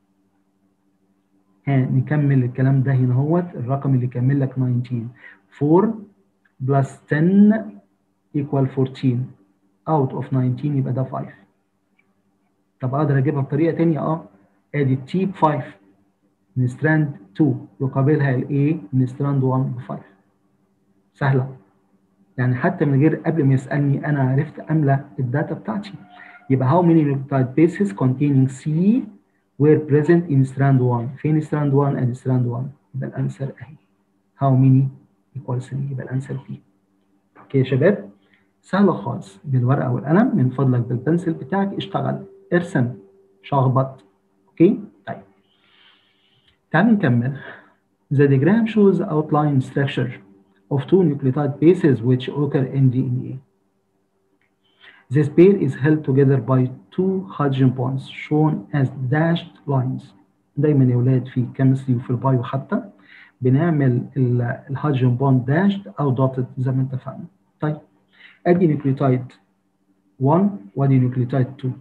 ها نكمل الكلام ده هنا اهوت الرقم اللي يكمل لك 19 4 plus 10 equal 14 out of 19 يبقى ده 5 طب اقدر اجيبها بطريقه ثانيه اه ادي التي ب 5 من ستراند 2 يقابلها الاي من ستراند 1 ب 5 سهله يعني حتى من غير قبل ما يسالني انا عرفت املى الداتا بتاعتي يبقى how many nucleotide bases containing C were present in strand 1 فين strand 1 and strand 1 يبقى الانسر اهي how many equals 3 يبقى الانسر فيه اوكي يا شباب سهله خالص بالورقه والقلم من فضلك بالبنسل بتاعك اشتغل ارسم شخبط اوكي طيب تعال نكمل The diagram shows the outline structure of two nucleotide bases which occur in DNA. This pair is held together by two hydrogen bonds shown as dashed lines. دايما يا ولاد في الكيمستري وفي البايو حتى بنعمل الهيدروجين بوند داشد او دوتد زي ما انت فاهم. طيب ادي نيوكليوتايد 1 وادي نيوكليوتايد 2.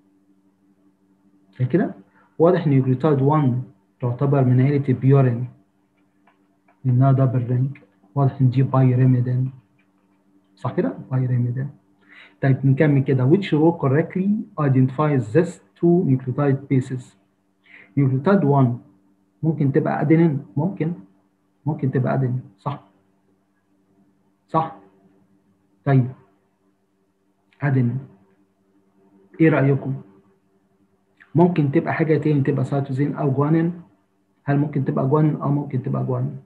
كده واضح ان نيوكليوتايد 1 تعتبر من عيله البيورين لانها دبل رينج واضح ان دي بايريميدين صح كده؟ بايريميدين طيب نكمل كده which row correctly identifies this two nucleotide bases nucleotide 1 ممكن تبقى ادينين ممكن ممكن تبقى ادينين صح صح طيب ادينين ايه رايكم ممكن تبقى حاجه تاني تبقى سيتوزين او جوانين هل ممكن تبقى جوانين اه ممكن تبقى جوانين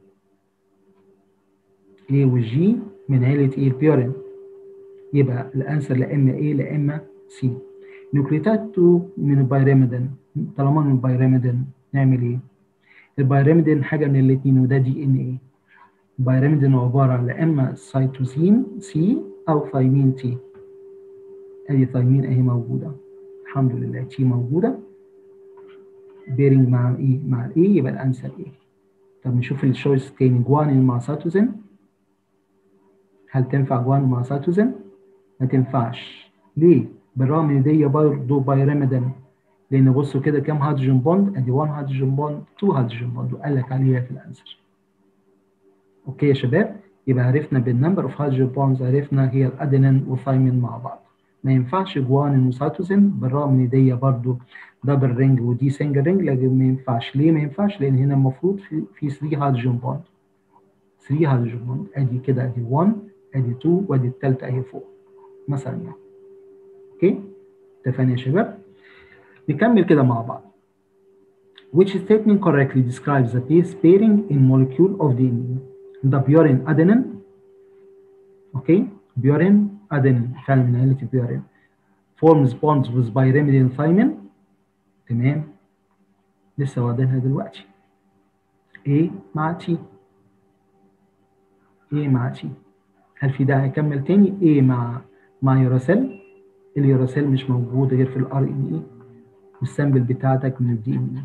A وجي من عيلة ايه البيورين يبقى الانسر لا اما A لا اما C نيوكليوتايد 2 من البيراميدين طالما من البيراميدين نعمل ايه؟ البيراميدين حاجة من الاثنين وده دي ان ايه البيراميدين عبارة لا اما سيتوزين سي او ثايمين تي ادي ثايمين اهي موجودة الحمد لله تي موجودة بيرنج مع ايه؟ مع الايه يبقى الانسر ايه طب نشوف الشويس التاني جوانين مع سيتوزين هل تنفع جوان مع سيتوزين؟ ما تنفعش. ليه؟ بالرغم ان دي برضه بايراميدين لان بصوا كده كام هيدروجين بوند؟ ادي 1 هيدروجين بوند 2 هيدروجين بوند وقال لك عليها في الانسر. اوكي يا شباب؟ يبقى عرفنا بالنمبر اوف هيدروجين بوندز عرفنا هي الادينين والثايمين مع بعض. ما ينفعش جوانين وسيتوزين بالرغم ان دي برضه دبل رينج ودي سنجل رينج لكن ما ينفعش. ليه ما ينفعش؟ لان هنا المفروض في في 3 هيدروجين بوند. 3 هيدروجين بوند ادي كده ادي 1 ادي 2 وادي الثالثه اهي فوق مثلا يعني اوكي اتفقنا يا شباب نكمل كده مع بعض which statement correctly describes the base pairing in molecule of DNA the purine adenine okay purine adenine فعلا من عيله البيورين forms bonds with pyrimidine thymine تمام لسه واخدينها دلوقتي A مع T A مع T هل في داعي اكمل تاني A مع مع يوراسيل اليوراسيل مش موجود غير في الار ان اي والسامبل بتاعتك من الدي ان اي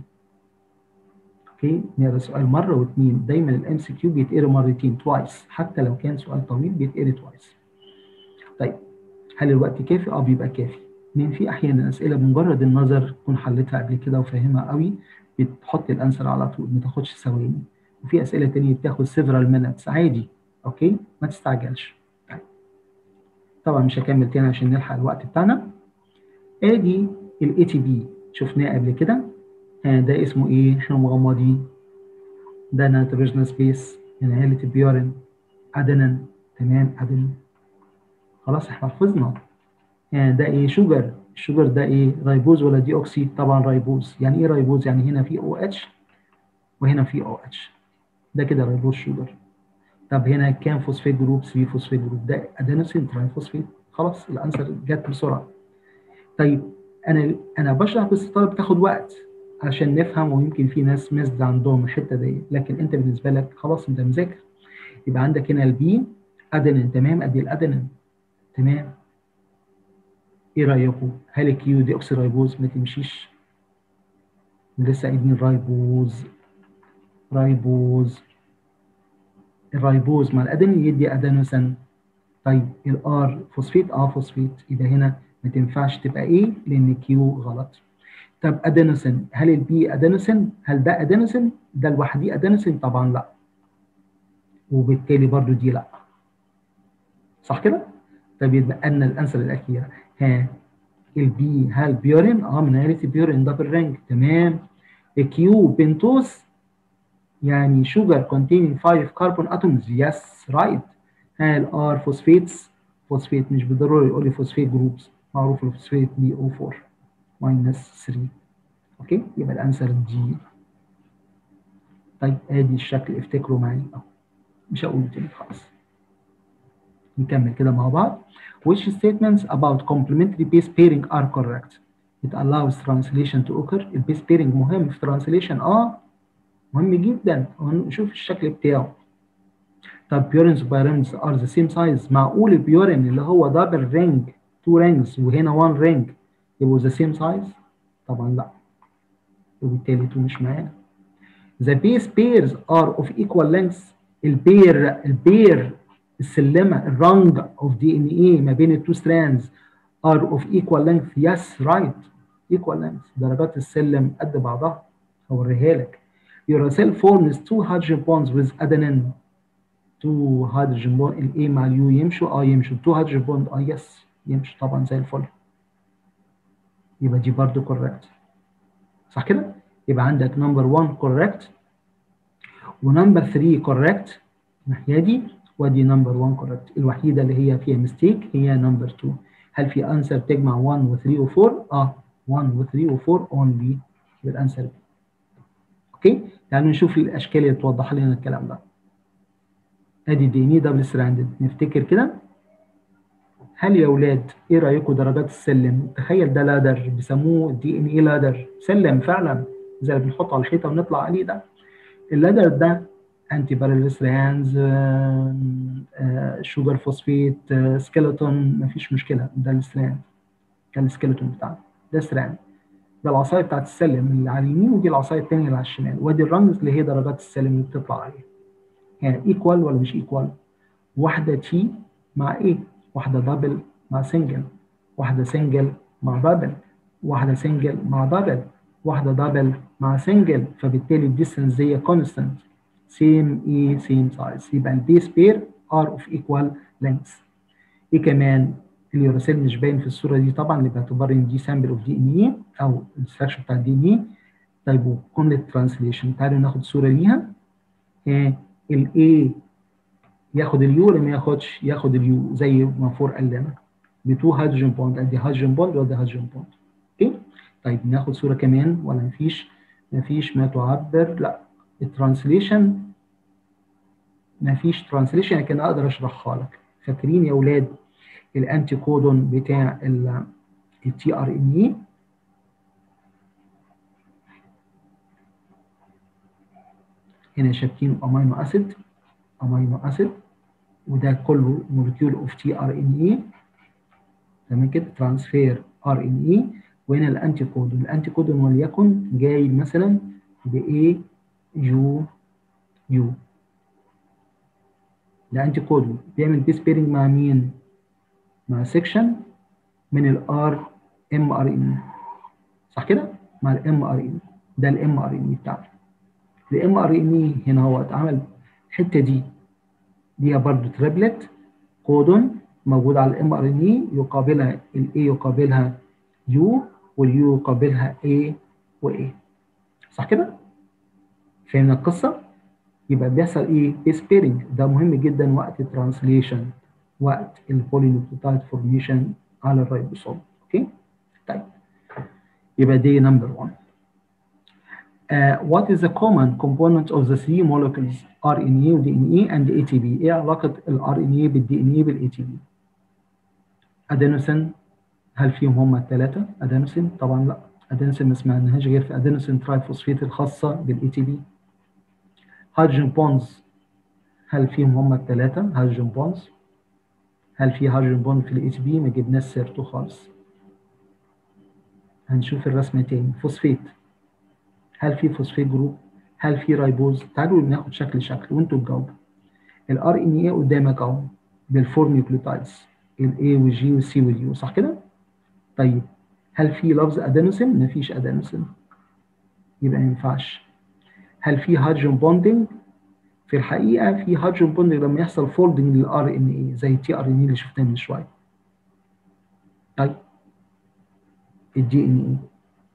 اوكي نقرا السؤال مره واثنين دايما الام سي كيو بيتقرا مرتين توايس حتى لو كان سؤال طويل بيتقرا توايس طيب هل الوقت كافي؟ اه بيبقى كافي لان في احيانا اسئله بمجرد النظر تكون حلتها قبل كده وفاهمها قوي بتحط الانسر على طول ما تاخدش ثواني وفي اسئله تانية بتاخد سيفرال مينتس عادي اوكي ما تستعجلش طيب. طبعا مش هكمل تاني عشان نلحق الوقت بتاعنا ادي الاي تي بي شفناه قبل كده آه ده اسمه ايه احنا مغمضين ده نيتروجينوس بيس انهالة بيورين ادينين تمام ادينين خلاص احنا حفظنا آه ده ايه شوجر الشوجر ده ايه رايبوز ولا دي اوكسي طبعا رايبوز يعني ايه رايبوز يعني هنا في او اتش وهنا في او اتش ده كده رايبوز شوجر طب هنا كام فوسفيت جروب 3 فوسفيت جروب ده ادينوسين تراي فوسفيت خلاص الانسر جت بسرعه طيب انا انا بشرح بس الطلب بتاخد وقت عشان نفهم ويمكن في ناس مزد عندهم الحته دي لكن انت بالنسبه لك خلاص انت مذاكر يبقى عندك هنا البي ادينين تمام ادي الادينين تمام ايه رايكم هل الكيو دي اوكسي رايبوز ما تمشيش لسه قايلين رايبوز رايبوز الرايبوز مع الادينين يدي ادينوسين طيب الار فوسفيت اه فوسفيت يبقى هنا ما تنفعش تبقى ايه لان كيو غلط طب ادينوسين هل البي ادينوسين هل ده ادينوسين ده لوحديه ادينوسين طبعا لا وبالتالي برضو دي لا صح كده طب يبقى لنا الانسر الاخيره ها البي هل بيورين اه من عيله بيورين دبل رانج تمام الكيو بنتوز يعني sugar containing 5 carbon atoms yes right ها الار فوسفيتس فوسفيت مش بالضروره يقول لي فوسفيت جروبس معروف الفوسفيت بي او 4 ماينس 3 اوكي يبقى الانسر دي طيب ادي الشكل افتكروا معايا اهو مش هقول تاني خلاص نكمل كده مع بعض which statements about complementary base pairing are correct it allows translation to occur البيس pairing مهم في translation اه مهم جدا نشوف الشكل بتاعه طب بيورينز وبايرينز ار ذا سيم سايز معقول البيورين اللي هو دبل رينج تو رينجز وهنا 1 رينج يبقوا ذا سيم سايز طبعا لا وبالتالي 2 مش معانا the base pairs are of equal length البير البير السلمه الرنج of DNA ما بين التو strands are of equal length yes right equal length درجات السلم قد بعضها هوريها لك uracil forms two hydrogen bonds with adenine two hydrogen bond ال A مع ال U يمشوا اه يمشوا two hydrogen bond اه يس يمشوا طبعا زي الفل يبقى دي برضو correct صح كده؟ يبقى عندك نمبر 1 correct ونمبر 3 correct الناحيه دي ودي نمبر 1 correct الوحيده اللي هي فيها ميستيك هي نمبر 2 هل في انسر تجمع 1 و 3 و 4 اه 1 و 3 و 4 only يبقى الانسر بي اوكي تعالوا نشوف الاشكال اللي توضح لنا الكلام ده ادي دي ان اي دبل ستراندد نفتكر كده هل يا اولاد ايه رايكم درجات السلم تخيل ده لادر بيسموه دي ان اي لادر سلم فعلا زي اللي بنحطه على الحيطه ونطلع عليه ده اللادر ده انتي باراليل ستراندز شوجر فوسفيت سكيلتون مفيش مشكله ده الستراند كان السكيلتون بتاعنا ده ستراند ده العصايه بتاعت السلم اللي على اليمين ودي العصايه الثانيه اللي على الشمال وادي الرمز اللي هي درجات السلم اللي بتطلع عليها يعني ايكوال ولا مش ايكوال واحده تي مع ايه واحده دبل مع سنجل واحده سنجل مع دبل واحده سنجل مع دبل واحده دبل مع سنجل فبالتالي الديستنس دي كونستانت سيم ايه سيم سايز يبقى البيس بير ار اوف ايكوال لينث ايه كمان اليوراسيل مش باين في الصوره دي طبعا اللي باعتبار ان دي سامبل اوف دي ان اي او الستراكشر بتاع الدي ان اي طيب وجمله ترانسليشن تعالوا ناخد صوره ليها الاي ياخد اليو ولا ما ياخدش ياخد اليو زي ما فور قال لنا بتو هيدروجين بوند ادي هيدروجين بوند وادي هيدروجين بوند اوكي طيب ناخد صوره كمان ولا مفيش مفيش ما تعبر لا الترانسليشن مفيش ترانسليشن لكن اقدر اشرحها لك فاكرين يا اولاد الانتي كودون بتاع التي ار ان اي هنا شابكين امينو اسيد امينو اسيد وده كله مولكيول اوف تي ار ان اي تمام كده ترانسفير ار ان اي وهنا الانتي كودون الانتي كودون وليكن جاي مثلا ب اي يو يو ده انتي كودون بيعمل بيس بيرنج مع مين؟ مع سيكشن من الار ام ار ان صح كده؟ مع الام ار ان ده الام ار ان بتاعته الام ار ان هنا هو اتعمل الحته دي دي برضه تريبلت كودون موجود على الام ار ان اي يقابلها الاي يقابلها يو واليو يقابلها اي واي صح كده؟ فهمنا القصه؟ يبقى بيحصل ايه؟ بيس بيرنج ده مهم جدا وقت الترانسليشن وقت البولينوكليوتايد فورميشن على الريبوسوم اوكي؟ طيب يبقى دي نمبر 1 Uh, what is the common component of the three molecules RNA و DNA and ATP؟ ايه علاقة ال RNA بال DNA بال ATP؟ ادينوسين هل فيهم هم الثلاثة؟ ادينوسين طبعا لا ادينوسين ما سمعناهاش غير في ادينوسين ترايفوسفيت الخاصة بال ATP هيدروجين بونز هل فيهم هم الثلاثة؟ هيدروجين بونز هل في هيدروجين بوند في ال ATP؟ ما جبناش سيرته خالص هنشوف الرسمة تاني فوسفيت هل في فوسفيت جروب؟ هل في رايبوز؟ تعالوا ناخد شكل شكل وانتوا تجاوبوا. الار ان اي قدامك اهو بالفور نيوكليوتايدز الاي والجي والسي واليو صح كده؟ طيب هل في لفظ ادينوسين؟ مفيش ادينوسين. يبقى ما ينفعش. هل في هيدروجين بوندنج؟ في الحقيقه في هيدروجين بوندنج لما يحصل فولدنج للار ان اي زي التي ار ان اي اللي شفناه من شويه. طيب الدي ان اي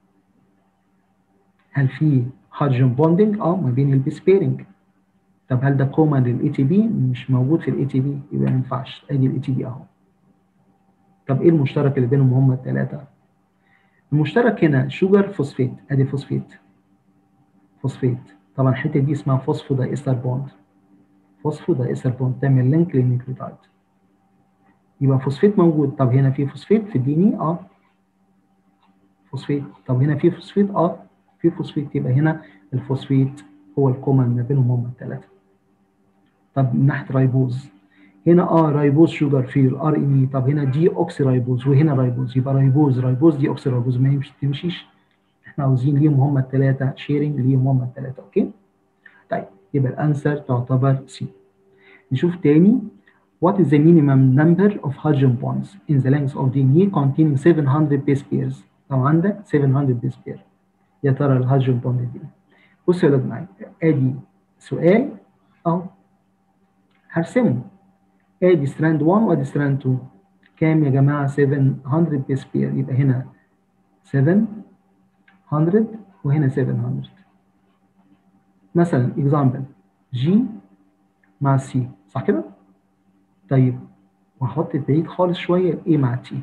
هل في هيدروجين بوندنج؟ اه ما بين البيس بيرنج. طب هل ده كومن للاي تي بي؟ مش موجود في الاي تي بي يبقى ما ينفعش ادي الاي تي بي اهو. طب ايه المشترك اللي بينهم هم الثلاثه؟ المشترك هنا شوجر فوسفيت ادي فوسفيت. فوسفيت طبعا الحته دي اسمها فوسفو داي استر بوند. فوسفو داي استر بوند تعمل لينك للنيوكليوتايد. يبقى فوسفيت موجود طب هنا في فوسفيت في الدي ان اه فوسفيت طب هنا في فوسفيت اه في فوسفيت يبقى هنا الفوسفيت هو الكومن ما بينهم هم الثلاثه طب من ناحيه رايبوز هنا اه رايبوز شوجر في الار ان اي طب هنا دي اوكسي رايبوز وهنا رايبوز يبقى رايبوز رايبوز دي اوكسي رايبوز ما يمشي تمشيش احنا عاوزين ليهم هم الثلاثه شيرنج ليهم هم الثلاثه اوكي طيب يبقى الانسر تعتبر سي نشوف تاني What is the minimum number of hydrogen bonds in the length of DNA containing 700 base pairs؟ لو عندك 700 base pair يا ترى الهيدروجين بوند دي بصوا يا ولاد معايا ادي سؤال اهو هرسمه ادي ستراند 1 وادي ستراند 2 كام يا جماعه 700 بيس بير يبقى هنا 700 وهنا 700 مثلا اكزامبل جي مع سي صح كده؟ طيب وهحط بعيد خالص شويه ايه مع تي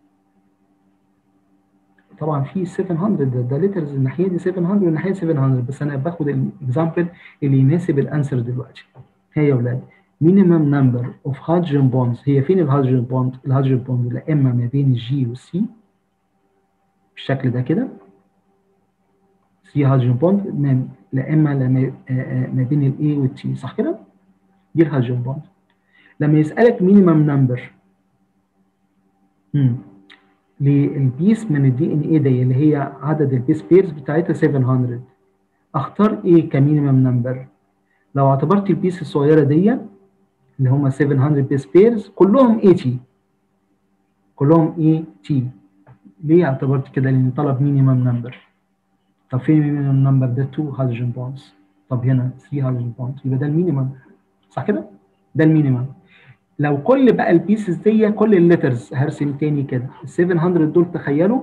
طبعا في 700 ده, ده ليترز الناحيه دي 700 والناحيه 700 بس انا باخد الاكزامبل اللي يناسب الانسر دلوقتي هي يا اولاد مينيمم نمبر اوف هيدروجين بوندز هي فين الهيدروجين بوند الهيدروجين بوند لا اما ما بين الجي والسي بالشكل ده كده سي هيدروجين بوند لا اما ما بين الاي والتي صح كده دي الهيدروجين بوند لما يسالك مينيمم نمبر للبيس من الدي ان اي دي اللي هي عدد البيس بيرز بتاعتها 700 اختار ايه كمينيمم نمبر لو اعتبرت البيس الصغيره دي اللي هم 700 بيس بيرز كلهم اي تي كلهم اي تي ليه اعتبرت كده لان طلب مينيمم نمبر طب فين المينيمم نمبر ده 2 هيدروجين بونز طب هنا 3 هيدروجين بونز يبقى ده المينيمم صح كده ده المينيمم لو كل بقى البيسز دي كل الليترز هرسم تاني كده ال 700 دول تخيلوا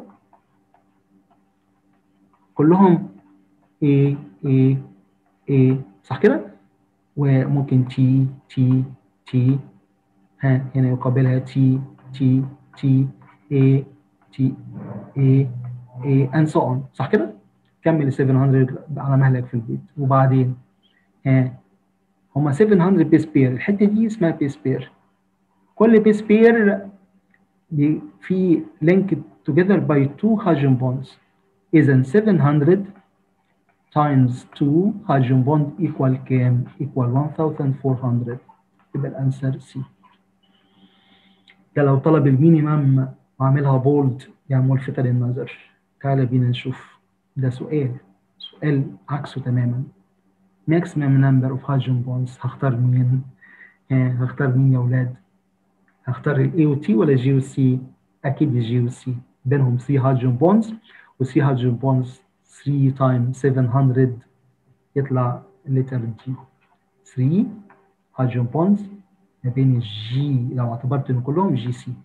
كلهم A A A صح كده؟ وممكن تي تي تي ها هنا يقابلها تي تي تي A تي A A and so on صح كده؟ كمل ال 700 على مهلك في البيت وبعدين ها هما 700 بيس بير الحته دي اسمها بيس بير كل بيس بير في لينك together by two hydrogen bonds اذا 700 times 2 hydrogen bond equal كام equal 1400 يبقى الانسر سي ده لو طلب المينيمم وعاملها بولد يعني ملفتة للنظر تعالى بينا نشوف ده سؤال سؤال عكسه تماما maximum number of hydrogen bonds هختار مين؟ ها هختار مين يا ولاد؟ هختار الاي و تي ولا جي و سي؟ اكيد الجي و سي بينهم 3 هيدروجين بونز و 3 هيدروجين بونز 3 تايم 700 يطلع الليتر دي 3 هيدروجين بونز ما بين الجي لو اعتبرت ان كلهم جي سي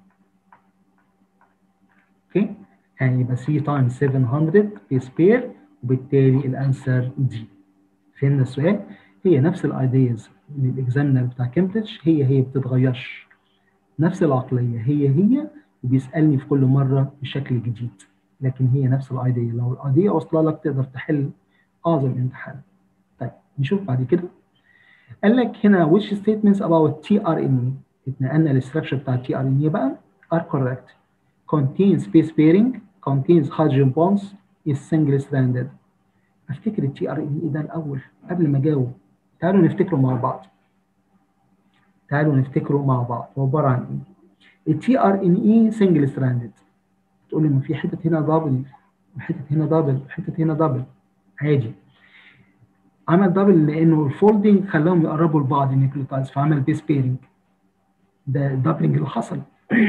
اوكي يعني يبقى 3 تايم 700 بيس بير وبالتالي الانسر دي فهمنا السؤال هي نفس الايدياز للاكزامنر بتاع كامبريدج هي هي بتتغيرش نفس العقليه هي هي وبيسالني في كل مره بشكل جديد لكن هي نفس الايديا لو الايديا واصله لك تقدر تحل اعظم امتحان طيب نشوف بعد كده قال لك هنا which statements about tRNA اتنقلنا للستراكشر بتاع tRNA بقى are correct contains base pairing contains hydrogen bonds is single stranded افتكر التي ار ان اي ده الاول قبل ما اجاوب تعالوا نفتكره مع بعض تعالوا نفتكره مع بعض هو عباره عن ايه التي ار ان اي سنجل ستراندد تقول لي ما في حته هنا دبل وحته هنا دبل وحته هنا دبل عادي عمل دبل لانه الفولدنج خلاهم يقربوا لبعض النيوكليوتايدز فعمل بيس بيرنج ده الدبلنج اللي حصل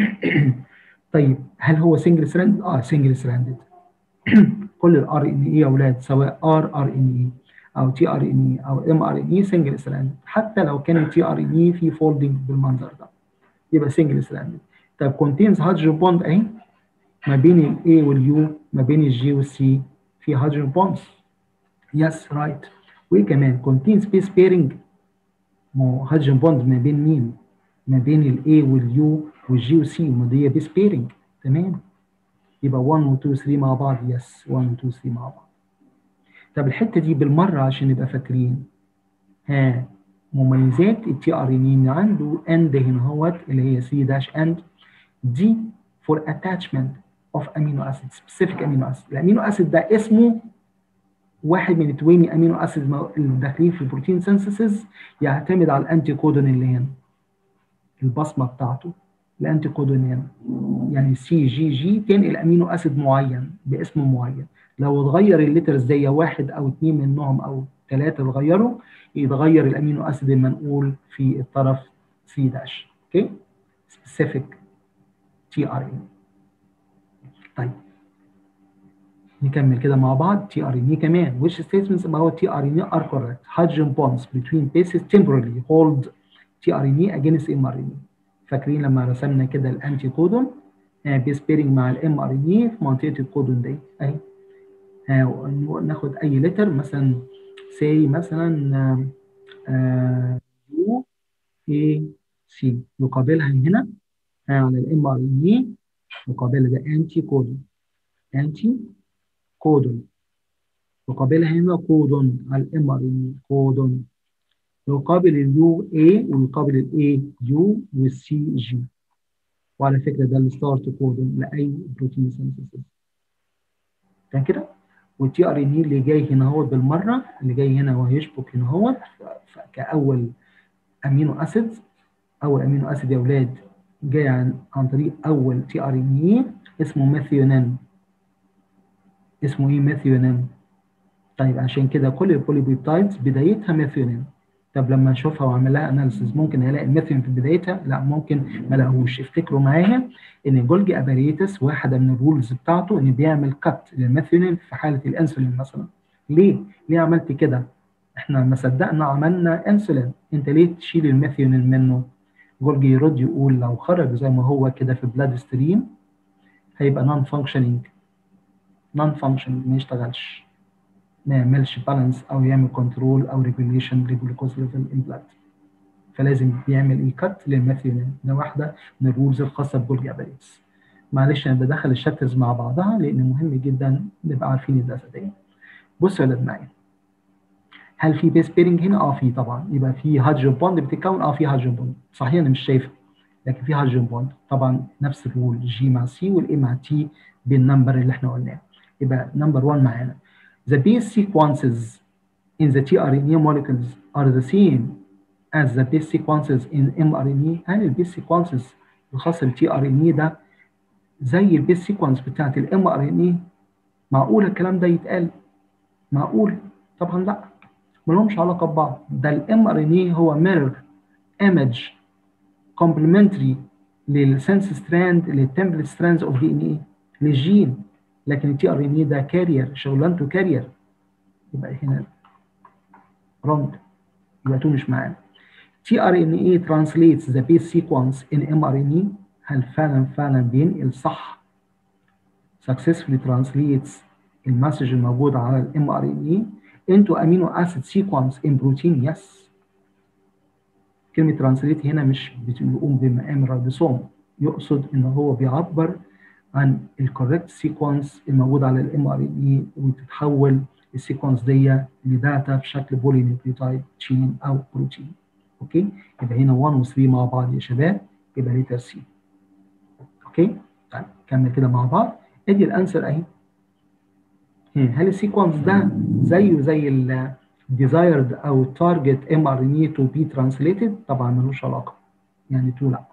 طيب هل هو سنجل ستراندد؟ اه سنجل ستراندد كل الار ان اي يا اولاد سواء ار ار ان اي او تي ار ان اي او ام ار ان اي سنجل ستراند حتى لو كان التي ار ان اي في فولدنج بالمنظر ده يبقى سنجل ستراند طب كونتينز هيدروجين بوند اهي ما بين الاي واليو ما بين الجي والسي في هيدروجين بوندز يس رايت وايه كمان كونتين سبيس بيرنج ما هو هيدروجين بوند ما بين مين؟ ما بين الاي واليو والجي والسي ما دي بيس بيرنج تمام يبقى 1 و 2 3 مع بعض يس 1 و 2 3 مع بعض طب الحته دي بالمره عشان نبقى فاكرين ها مميزات التي ار ان عنده اند هنا اهوت اللي هي 3 داش اند دي فور اتاتشمنت اوف امينو اسيد سبيسيفيك امينو اسيد الامينو اسيد ده اسمه واحد من 20 امينو اسيد اللي داخلين في البروتين سينثيسيس يعتمد على الانتي كودون اللي هنا البصمه بتاعته الانتي كودون هنا يعني سي جي جي تنقل امينو اسيد معين باسم معين لو اتغير الليترز دي واحد او اثنين منهم او ثلاثه اتغيروا يتغير الامينو اسيد المنقول في الطرف سي داش اوكي سبيسيفيك تي ار ان طيب نكمل كده مع بعض تي ار ان كمان which statements about tRNA are correct hydrogen bonds between bases temporarily hold tRNA against mRNA فاكرين لما رسمنا كده الانتي كودون بيس بيرنج مع الام ار ان اي في منطقه الكودون دي اهي ناخد اي لتر مثلا سي مثلا يو اي سي يقابلها هنا على الام ار ان اي يقابلها ده انتي كودون انتي كودون يقابلها هنا كودون على الام ار ان اي كودون يقابل اليو اي ويقابل الاي يو والسي جي وعلى فكره ده الستارت كودون لاي بروتين سينثيسيس كان كده والتي ار ان اي اللي جاي هنا هو بالمره اللي جاي هنا وهيشبك هنا هو كاول امينو اسيد اول امينو اسيد يا اولاد جاي عن عن طريق اول تي ار ان اي اسمه ميثيونين اسمه ايه ميثيونين طيب عشان كده كل البوليبيبتايدز بدايتها ميثيونين طب لما نشوفها واعمل لها اناليسيز ممكن الاقي الميثيون في بدايتها لا ممكن ما الاقوش افتكروا معايا ان جولجي اباريتس واحده من الرولز بتاعته ان بيعمل كت للميثيونين في حاله الانسولين مثلا ليه ليه عملت كده احنا ما صدقنا عملنا انسولين انت ليه تشيل الميثيونين منه جولجي يرد يقول لو خرج زي ما هو كده في بلاد ستريم هيبقى نون فانكشنينج نون فانكشنينج ما يشتغلش ما يعملش بالانس او يعمل كنترول او ريجوليشن للجلوكوز ليفل ان بلاد فلازم يعمل ايه كات للميثيونين ده واحده من الرولز الخاصه بجولجي اباريتس معلش انا بدخل الشابترز مع بعضها لان مهم جدا نبقى عارفين الداتا دي بصوا يا ولاد معايا هل في بيس بيرنج هنا؟ اه في طبعا يبقى في هيدروجين بوند بتتكون اه في هيدروجين بوند صحيح انا مش شايفها لكن في هيدروجين بوند طبعا نفس الرول جي مع سي والاي مع تي بالنمبر اللي احنا قلناه يبقى نمبر 1 معانا The base sequences in the tRNA molecules are the same as the base sequences in mRNA هل البيس sequences الخاص بالتي ار ان اي ده زي البيس سيكونس بتاعت الام ار ان اي معقول الكلام ده يتقال معقول طبعا لا ما لهمش علاقه ببعض ده الام ار ان اي هو ميرور ايمج كومبلمنتري للسنس ستراند للتمبلت ستراندز اوف دي ان اي للجين لكن التي ار ان اي ده كارير شغلانته كارير يبقى هنا رونج يبقى تو مش معانا tRNA translates the base sequence in mRNA هل فعلا فعلا بينقل صح successfully translates المسج الموجود على الام ار ان اي into amino acid sequence in protein yes كلمة translate هنا مش بيقوم بمقام الريبوسوم يقصد ان هو بيعبر عن الكوريكت سيكونس الموجود على الام ار ان اي وتتحول السيكونس دي لداتا بشكل بولي نيوكليوتايد تشين او بروتين اوكي يبقى هنا 1 و 3 مع بعض يا شباب يبقى ليتر سي اوكي طيب كمل كده مع بعض ادي الانسر اهي هل السيكونس ده زيه زي ال desired او target mRNA to be translated طبعا ملوش علاقه يعني تو لا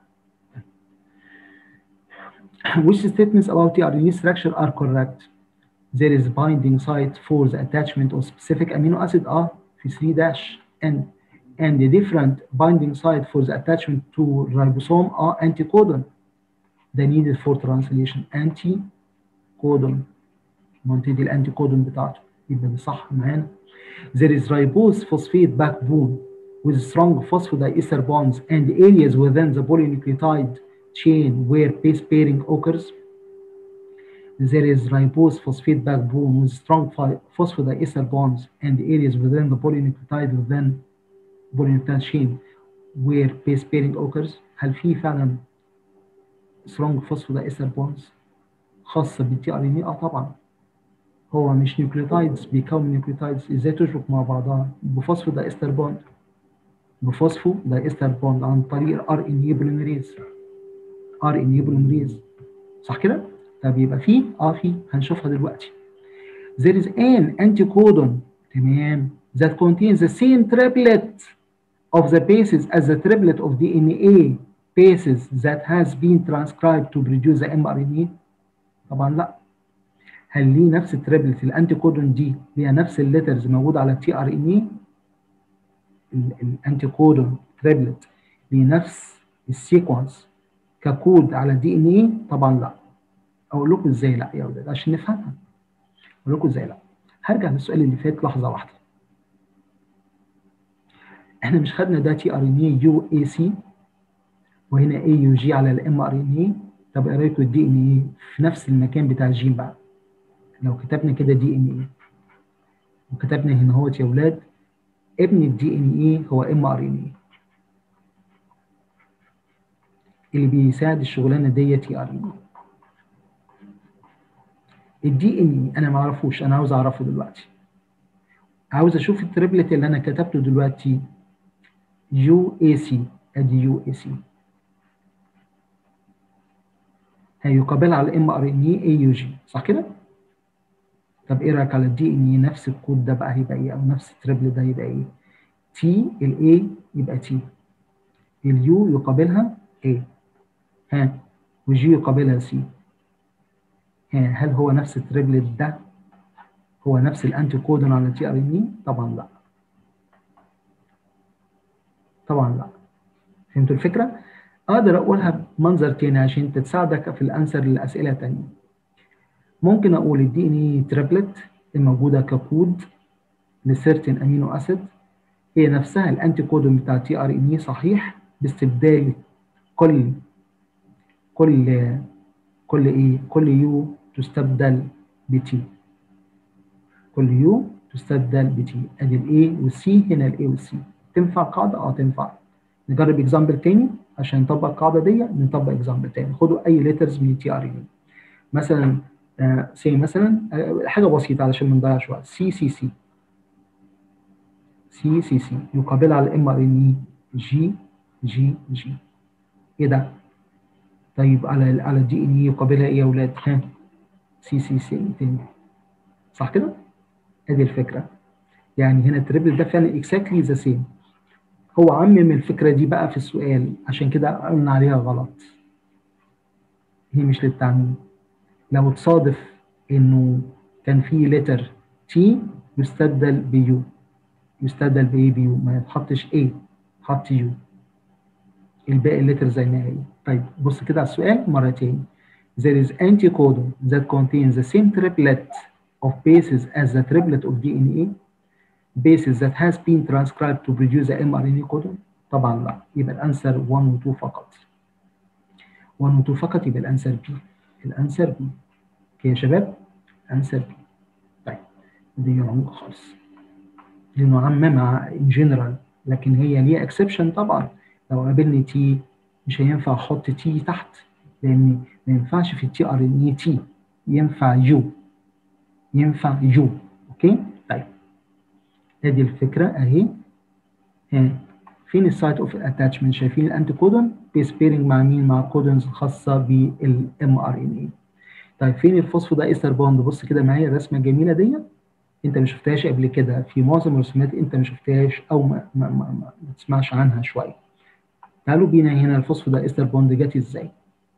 which statements about tRNA structure are correct there is binding site for the attachment of specific amino acid اه في 3 dash and and the different binding site for the attachment to ribosome are anticodon ده needed for translation anticodon منطقة الانتيكودون بتاعته يبقى ده صح معانا there is ribose phosphate backbone with strong phosphodiester bonds and areas within the polynucleotide chain where base pairing occurs there is ribose phosphate backbone with strong phosphodiester bonds and areas within the polynucleotide within polynucleotide chain where base pairing occurs هل في فعلا strong phosphodiester bonds خاصة بالتي ار ان اه طبعا هو مش نيوكليوتايدز بيكون نيوكليوتايدز ازاي تشبك مع بعضها بفوسفو دايستر بوند بفوسفو دايستر بوند عن طريق الار ان اي بوليميريز ار ان اي بوليميريز صح كده؟ طب يبقى في اه في هنشوفها دلوقتي there is an anticodon تمام that contains the same triplet of the bases as the triplet of DNA bases that has been transcribed to produce the mRNA طبعا لا هل ليه نفس التريبلت الانتي كودون دي ليها نفس الليترز موجود على التي ار ان اي الانتي كودون تريبلت ليه نفس السيكونس ككود على الدي ان اي طبعا لا اقول لكم ازاي لا يا اولاد عشان نفهمها اقول لكم ازاي لا هرجع للسؤال اللي فات لحظه واحده احنا مش خدنا ده تي ار ان اي يو اي سي وهنا اي يو جي على الام ار ان اي طب ايه رايكم الدي ان اي في نفس المكان بتاع الجين بقى لو كتبنا كده دي ان اي وكتبنا هنا اهوت يا اولاد ابن الدي ان اي هو ام ار ان اي اللي بيساعد الشغلانه دي تي ار ان الدي ان اي انا ما اعرفوش انا عاوز اعرفه دلوقتي عاوز اشوف التريبلت اللي انا كتبته دلوقتي يو اي سي ادي يو اي سي هيقابلها على الام ار ان اي اي يو جي صح كده؟ طب ايه رايك على الدي ان اي نفس الكود ده بقى هيبقى ايه او نفس التريبل ده هيبقى ايه؟ تي الاي يبقى تي اليو يقابلها ايه؟ ها وجي يقابلها سي ها هل هو نفس التريبلت ده هو نفس الانتي كودون على تي ار ان اي؟ طبعا لا طبعا لا فهمتوا الفكره؟ اقدر اقولها بمنظر تاني عشان تساعدك في الانسر لاسئله تانيه ممكن اقول الدي ان اي تريبلت الموجوده ككود لسيرتين امينو اسيد هي نفسها الانتي كودون بتاع تي ار ان اي صحيح باستبدال كل كل كل ايه كل يو تستبدل بتي كل يو تستبدل بتي ادي الاي والسي هنا الاي والسي تنفع قاعده اه تنفع نجرب اكزامبل تاني عشان نطبق القاعده دي نطبق اكزامبل تاني خدوا اي ليترز من التي ار ان مثلا آه سي مثلا آه حاجه بسيطه علشان ما نضيعش وقت سي سي سي سي سي سي يقابلها على الام ار ان اي جي جي جي ايه ده؟ طيب على على الدي ان اي يقابلها ايه يا اولاد؟ ها سي سي سي تاني صح كده؟ ادي الفكره يعني هنا التريبل ده فعلا اكزاكتلي ذا سيم هو عمم الفكره دي بقى في السؤال عشان كده قلنا عليها غلط هي مش للتعميم لو تصادف انه كان في لتر تي يستبدل بيو يستبدل بايه بيو ما يتحطش ايه حط يو الباقي اللتر زي ما هي طيب بص كده على السؤال مرة تاني there is anticodon that contains the same triplet of bases as the triplet of DNA bases that has been transcribed to produce the mRNA codon طبعا لا يبقى الانسر 1 و 2 فقط 1 و 2 فقط يبقى الانسر بي الانسر بي اوكي يا شباب انسر بي طيب دي عمق خالص لانه عممها ان جنرال لكن هي ليها اكسبشن طبعا لو قابلني تي مش هينفع احط تي تحت لان ما ينفعش في التي ار ان اي تي ينفع يو ينفع يو اوكي طيب ادي الفكره اهي ها فين السايت اوف اتاتشمنت شايفين الانتي كودون بيس بيرنج مع مين مع كودونز الخاصه بالام ار ان اي طيب فين الفوسفودايستر بوند بص كده معايا الرسمه الجميله دي انت ما شفتهاش قبل كده في معظم الرسومات انت ما شفتهاش او ما, ما, ما, ما, ما تسمعش عنها شويه تعالوا بينا هنا الفوسفودايستر بوند جت ازاي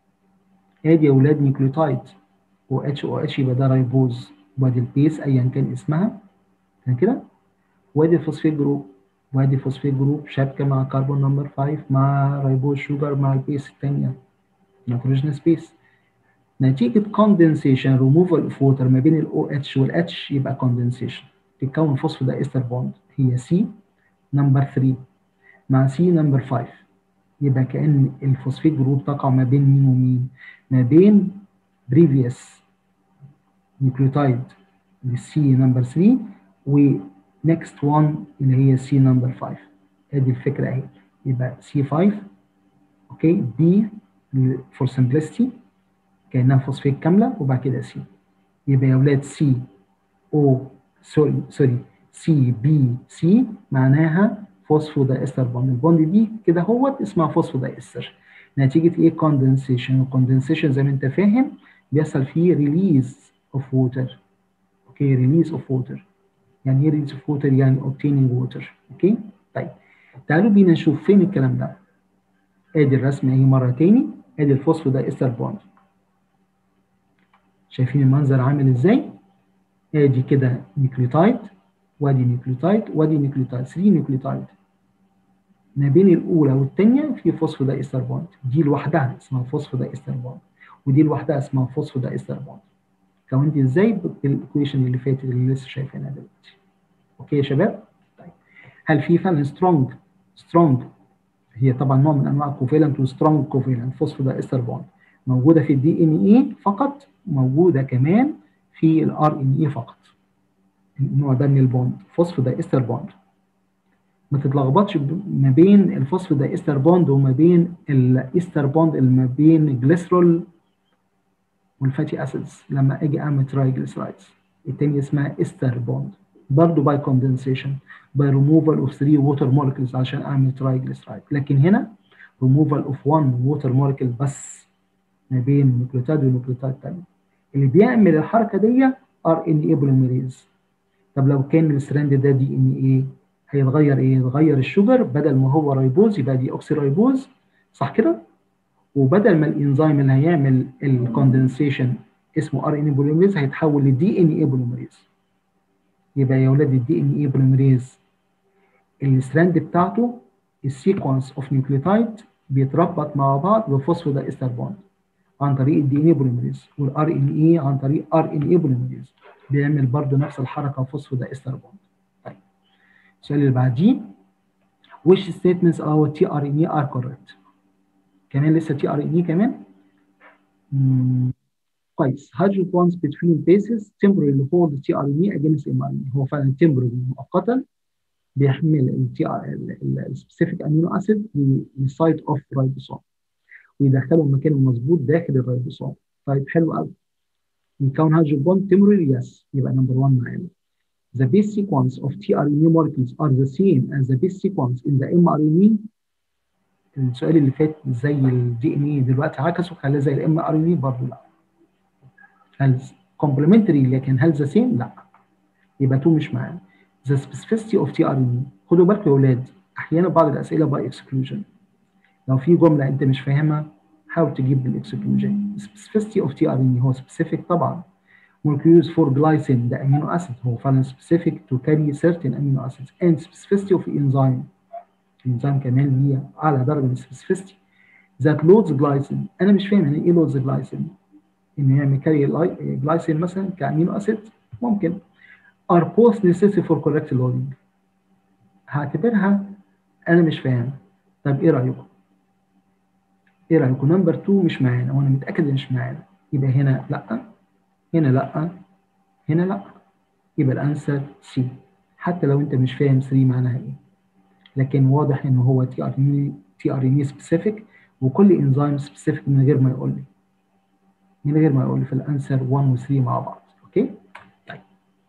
ادي يا اولاد نيوكليوتايد و اتش او اتش يبقى ده رايبوز وادي البيس ايا كان اسمها كان كده وادي الفوسفيت جروب وادي الفوسفيت جروب شبكه مع كربون نمبر 5 مع رايبوز شوجر مع البيس الثانيه نيتروجينس بيس نتيجه كوندنسيشن ريموفال اوف ووتر ما بين الاو اتش والاتش يبقى كوندنسيشن تتكون فوسفودايستر بوند هي سي نمبر 3 مع سي نمبر 5 يبقى كأن الفوسفيت جروب تقع ما بين مين ومين؟ ما بين بريفيوس نيوكليوتايد السي نمبر 3 ونكست 1 اللي هي سي نمبر 5 ادي الفكره اهي يبقى سي 5 اوكي بي فور سمبلستي كانها فوسفيت كامله وبعد كده سي يبقى يا اولاد سي او سوري سوري سي بي سي معناها فوسفودايستر بوند البوند دي كده هوت اسمها فوسفودايستر نتيجه ايه كوندنسيشن الكوندنسيشن زي ما انت فاهم بيحصل فيه ريليز اوف ووتر اوكي ريليز اوف ووتر يعني ايه ريليز اوف ووتر يعني اوبتيننج ووتر اوكي طيب تعالوا بينا نشوف فين الكلام ده ادي الرسمه اهي مره تاني ادي الفوسفودايستر بوند شايفين المنظر عامل ازاي ادي كده نيوكليوتايد وادي نيوكليوتايد وادي نيوكليوتايد 3 نيوكليوتايد ما بين الاولى والثانيه في فوسفودايستر بوند دي لوحدها اسمها فوسفودايستر بوند ودي لوحدها اسمها فوسفودايستر بوند كونت ازاي بالايكويشن اللي فاتت اللي لسه شايفينها دلوقتي اوكي يا شباب طيب هل في فعلا سترونج سترونج هي طبعا نوع من انواع الكوفيلنت وسترونج كوفيلنت فوسفودايستر بوند موجوده في الدي ان اي فقط موجوده كمان في الار ان اي فقط النوع ده من البوند فوسفودايستر بوند ما تتلخبطش ما بين الفوسفودايستر بوند وما بين الاستر بوند اللي ما بين الجليسرول والفاتي اسيدز لما اجي اعمل ترايجليسرايدز التاني اسمها استر بوند برضه باي كوندنسيشن باي ريموفال اوف 3 ووتر مولكيولز عشان اعمل ترايجليسرايد لكن هنا ريموفال اوف 1 ووتر مولكيول بس ما بين نيوكليوتايد ونيوكليوتايد تاني اللي بيعمل الحركه دي ار ان اي بوليميريز طب لو كان الستراند ده دي ان ايه هيتغير ايه؟ يتغير الشوجر بدل ما هو رايبوز يبقى دي اوكسي رايبوز صح كده؟ وبدل ما الانزيم اللي هيعمل الكوندنسيشن اسمه ار ان اي بوليميريز هيتحول لدي ان اي بوليميريز يبقى يا اولاد الدي ان اي بوليميريز الستراند بتاعته السيكونس اوف نيوكليوتايد بيتربط مع بعض بفوسفودايستر بوند عن طريق الدي ان اي بوليميريز والار ان اي عن طريق ار ان اي بوليميريز بيعمل برضه نفس الحركه فوسفودايستر بوند طيب السؤال اللي بعديه which statements our tRNA are correct كمان لسه tRNA كمان مم. كويس hydrogen bonds between bases temporarily hold tRNA against mRNA هو فعلا temporary مؤقتا بيحمل السبيسيفيك امينو اسيد للسايت اوف رايبوسوم ويدخله المكان المظبوط داخل الرايبوسوم طيب حلو قوي يكون هيدروجين بوند temporary yes يبقى نمبر 1 معانا the base sequence of tRNA molecules are the same as the base sequence in the mRNA السؤال اللي فات زي الدي ان اي دلوقتي عكسه خلاه زي الام ار ان اي برضه لا هل complementary لكن هل the same لا يبقى 2 مش معانا the specificity of tRNA خدوا بالكم يا اولاد احيانا بعض الاسئله باي اكسكلوجن لو في جمله انت مش فاهمها حاول تجيب بالاكسكلوجن specificity of tRNA هو specific طبعا molecules for glycine ده amino acid هو فعلا specific to carry certain amino acids and specificity of enzyme الانزيم كمان ليه اعلى درجه من specificity that loads glycine انا مش فاهم يعني ايه loads glycine ان يعمل كاري جلايسين مثلا كامينو اسيد ممكن are both necessary for correct loading هعتبرها انا مش فاهم طب ايه رايكم؟ ايه رايكم؟ نمبر 2 مش معانا وانا متاكد ان مش معانا يبقى هنا لا هنا لا هنا لا يبقى الانسر سي حتى لو انت مش فاهم 3 معناها ايه لكن واضح ان هو تي ار تي ار ان سبيسيفيك وكل انزيم سبيسيفيك من غير ما يقول لي من غير ما يقول لي في الانسر 1 و 3 مع بعض اوكي طيب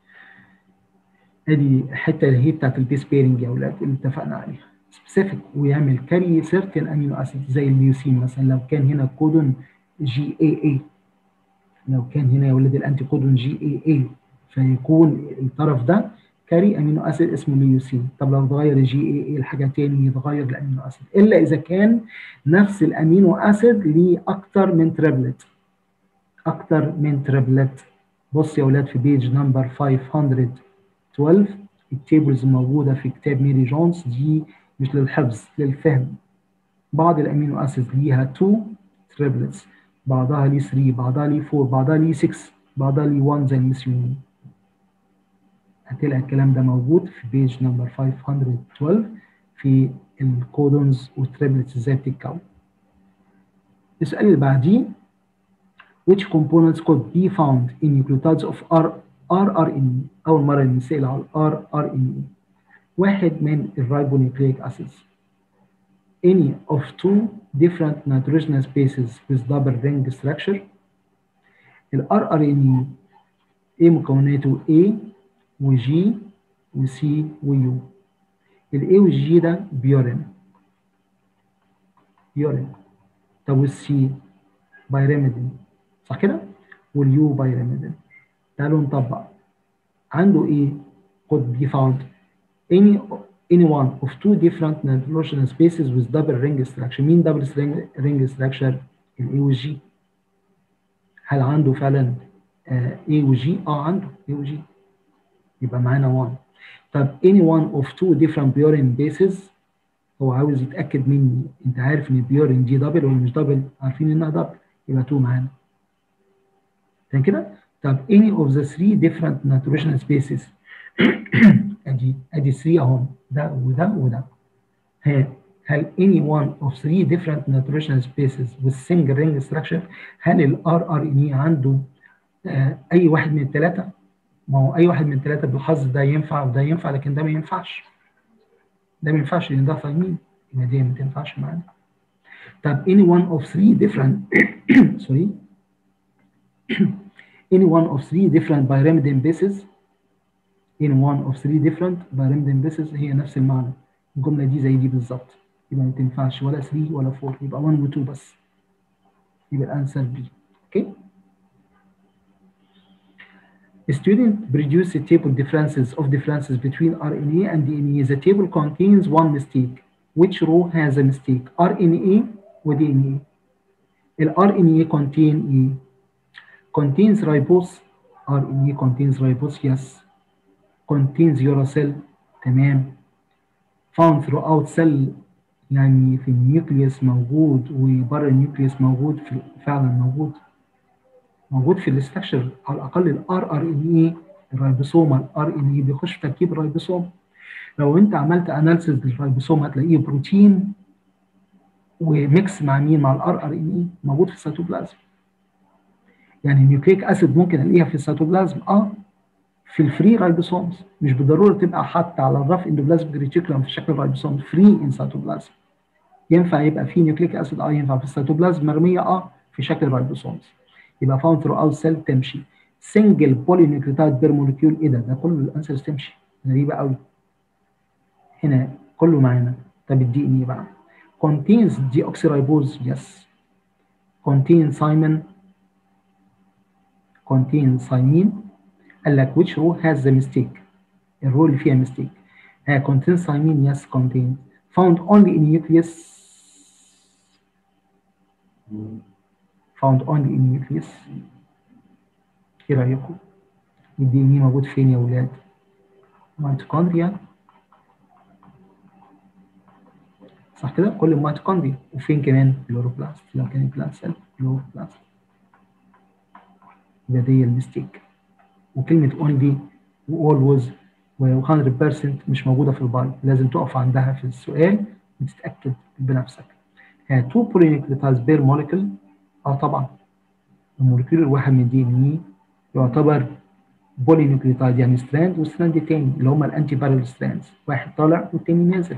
ادي الحته اللي هي بتاعت البيس بيرنج يا اولاد اللي اتفقنا عليها سبيسيفيك ويعمل كاري سيرتن امينو اسيد زي الليوسين مثلا لو كان هنا كودون جي اي اي لو كان هنا يا ولاد الانتي كودون جي اي اي فيكون الطرف ده كاري امينو اسيد اسمه ليوسين طب لو اتغير الجي اي اي لحاجه تاني يتغير الامينو اسيد الا اذا كان نفس الامينو اسيد ليه اكتر من تريبلت اكتر من تريبلت بص يا ولاد في بيج نمبر 512 التيبلز موجوده في كتاب ميري جونز دي مش للحفظ للفهم بعض الامينو اسيد ليها 2 تريبلتس بعضها ليه 3 بعضها ليه 4 بعضها ليه 6 بعضها ليه 1 زي الميثيونين هتلاقي الكلام ده موجود في بيج نمبر 512 في الكودونز والتريبلتس ازاي بتتكون السؤال اللي بعديه which components could be found in nucleotides of R rRNA أول مرة نسأل على rRNA واحد من الريبونيكليك acids any of two different nitrogenous bases with double ring structure ال rRNA ايه مكوناته A و G و C و U ال A وال G ده بيورين بيورين طب وال C بايراميدين صح كده؟ واليو بايراميدين تعالوا نطبق عنده ايه؟ could be found any any one of two different nitrogenous bases with double ring structure مين double ring, ring structure؟ ال A وال G هل عنده فعلا آه A و G؟ اه عنده A و G يبقى معانا 1 طب any one of two different purine bases هو عاوز يتاكد مني انت عارف ان البيورين دي دبل ولا مش دبل؟ عارفين انها دبل يبقى 2 معانا تمام كده؟ طب any of the three different nitrogenous bases ادي ادي 3 اهم ده وده وده ها هل any one of three different nitrogenous bases with single ring structure هل ال RRNA عنده آه اي واحد من الثلاثه؟ ما هو اي واحد من الثلاثه بالحظ ده ينفع وده ينفع لكن ده ما ينفعش ده ما ينفعش لان ده ثايمين يبقى دي ما تنفعش معانا طب any one of three different sorry any one of three different pyrimidine bases any one of three different pyrimidine bases هي نفس المعنى الجمله دي زي دي بالظبط يبقى ما تنفعش ولا 3 ولا 4 يبقى 1 و 2 بس يبقى الانسر بي اوكي A student produce a table differences of differences between RNA and DNA. The table contains one mistake. Which row has a mistake? RNA و DNA. ال RNA contain A. Contains ribose. RNA contains ribose, yes. Contains uracil. تمام. Found throughout cell يعني في النيوكليوس موجود وبره النيوكليوس موجود في فعلا موجود. موجود في الاستكشر على الاقل الار ار ان اي الريبوسوم الار ان اي بيخش في تركيب الريبوسوم لو انت عملت اناليسيز للريبوسوم هتلاقيه بروتين وميكس مع مين مع الار ار ان اي موجود في السيتوبلازم يعني النيوكليك اسيد ممكن الاقيها في السيتوبلازم اه في الفري رايبوسومز مش بالضروره تبقى حتى على الرف اندوبلازم ريتيكولم في شكل رايبوسوم فري ان سيتوبلازم ينفع يبقى في نيوكليك اسيد اه ينفع في السيتوبلازم مرميه اه في شكل رايبوسومز يبقى found throughout cell تمشي single polynucleotide per molecule ايه ده؟ ده كله الانسرز تمشي غريبه قوي هنا كله معانا طب الدي ان ايه بقى contains deoxyribose yes contains thymine contains thymine قال لك which row has the mistake الرو اللي فيها mistake ها contains thymine yes contains found only in nucleus found only in nucleus ايه رايكم الدي ان موجود فين يا ولاد ميتوكوندريا صح كده كل الميتوكوندريا وفين كمان الكلوروبلاست لو كان بلانت سيل كلوروبلاست يبقى دي الميستيك وكلمه اونلي واولويز و100% مش موجوده في الباي لازم تقف عندها في السؤال وتتاكد بنفسك يعني 2 بولينيوكليوتايدز بير موليكول اه طبعا الموليكيول الواحد من الدي ان اي يعتبر بولينيوكليوتايد يعني ستراند وستراند تاني اللي هم الانتي بارل ستراندز واحد طالع والتاني نازل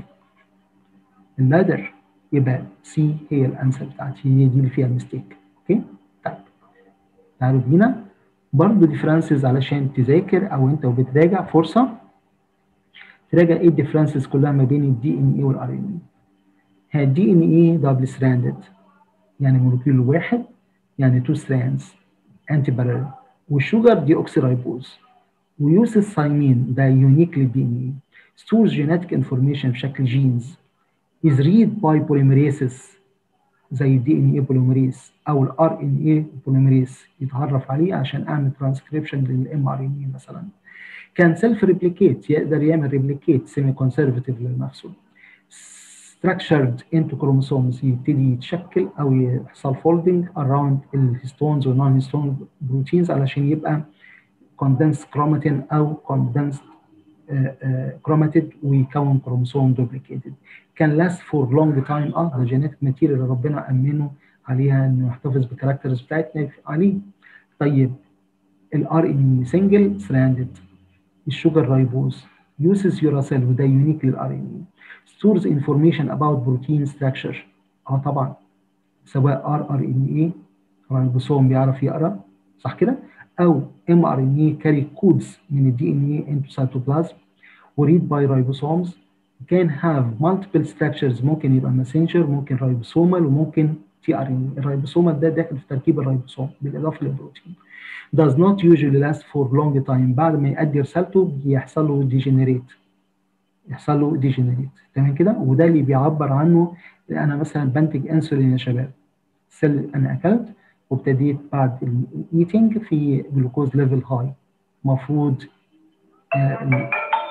اللادر يبقى سي هي الانسر بتاعتي هي دي اللي فيها الميستيك اوكي طيب تعالوا بينا برضه ديفرنسز علشان تذاكر او انت وبتراجع فرصه تراجع ايه الديفرنسز كلها ما بين الدي ان اي والار ان اي الدي ان اي دبل ستراندد يعني مولكيول واحد يعني تو ستراندز انتي بارل والشوجر دي اوكسيرايبوز ويوس الثايمين ده يونيك للدي ان اي stores genetic information بشكل جينز is read by polymerases زي الدي ان اي بوليمريز او الار ان اي بوليمريز يتعرف عليه عشان اعمل ترانسكريبشن للام ار ان اي مثلا كان سيلف ريبليكيت يقدر يعمل ريبليكيت سيمي كونسرفتيف لنفسه structured into chromosomes يبتدي يتشكل او يحصل folding around الهيستونز والنون هيستون بروتينز علشان يبقى condensed chromatin او condensed chromatid ويكون كروموسوم دوبليكيتد كان last for long time اه ده جينيتك ماتيريال اللي ربنا امنه عليها انه يحتفظ بالكاركترز بتاعتنا عليه طيب الار ان سنجل ستراندد الشوجر رايبوز uses يوراسيل وده يونيك للار ان stores information about protein structure اه طبعا سواء ار ار ان اي رايبوسوم بيعرف يقرا صح كده او ام ار ان اي كاري كودز من الدي ان اي انتو سيتوبلازم وريد باي رايبوسومز can have multiple structures ممكن يبقى ماسنجر ممكن رايبوسومال وممكن تي ار ان الرايبوسومال ده داخل في تركيب الرايبوسوم بالاضافه للبروتين does not usually last for long time بعد ما يؤدي رسالته بيحصل له ديجنريت يحصل له ديجنريت تمام كده وده اللي بيعبر عنه انا مثلا بنتج انسولين يا شباب سيل انا اكلت وابتديت بعد الايتنج في جلوكوز ليفل هاي المفروض آه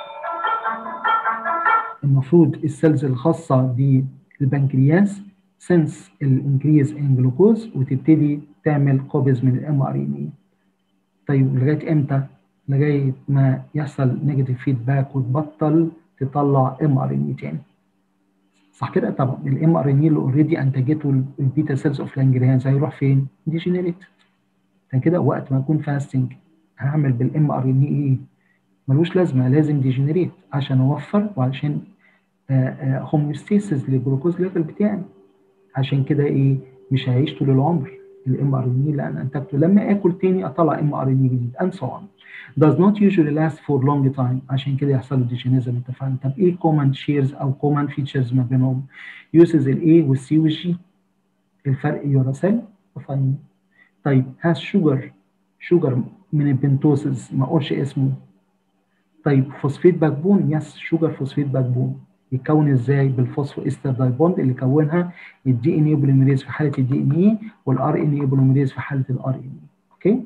المفروض السيلز الخاصه بالبنكرياس سنس الانكريز ان جلوكوز وتبتدي تعمل قابض من الام ار ان اي طيب لغايه امتى؟ لغايه ما يحصل نيجاتيف فيدباك وتبطل تطلع ام ار ان اي تاني صح كده؟ طبعا الام ار ان اي اللي اوريدي انتجته البيتا سيلز اوف لانجرهانز هيروح فين؟ ديجنريت عشان كده وقت ما اكون فاستنج هعمل بالام ار ان اي ايه؟ ملوش لازمه لازم ديجنريت عشان اوفر وعشان هوميوستيسيس للجلوكوز ليفل بتاعي عشان كده ايه مش هعيش طول العمر الام ار ان اي اللي انا انتجته لما اكل تاني اطلع ام ار ان اي جديد and so on does not usually last for long time عشان كده يحصل له ديجينيزم اتفقنا طب ايه common shares او common features ما بينهم uses الاي والسي والجي الفرق يوراسيل وفاين طيب has sugar sugar من البنتوسز ما اقولش اسمه طيب فوسفيت باك بون يس شوجر فوسفيت باك بون يتكون ازاي بالفوسفو استر دايبوند اللي كونها الدي ان اي بوليميريز في حاله الدي ان اي والار ان اي بوليميريز في حاله الار ان اي اوكي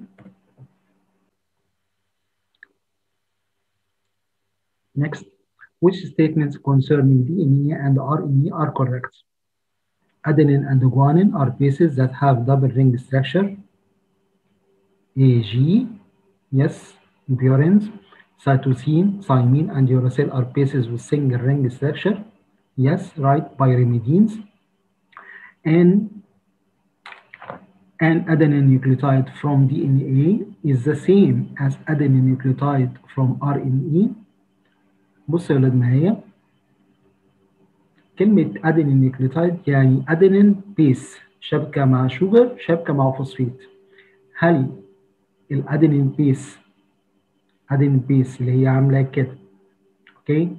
next which statements concerning DNA and RNA are correct adenine and guanine are bases that have double ring structure AG yes purines cytosine, thymine, and uracil are bases with single ring structure. Yes, right, pyrimidines. And an adenine nucleotide from DNA is the same as adenine nucleotide from RNA. بص يا ولاد معايا كلمة adenine nucleotide يعني adenine بيس شبكة مع شوجر شبكة مع فوسفيت هل الادينين بيس ادين بيس اللي هي عامله كده اوكي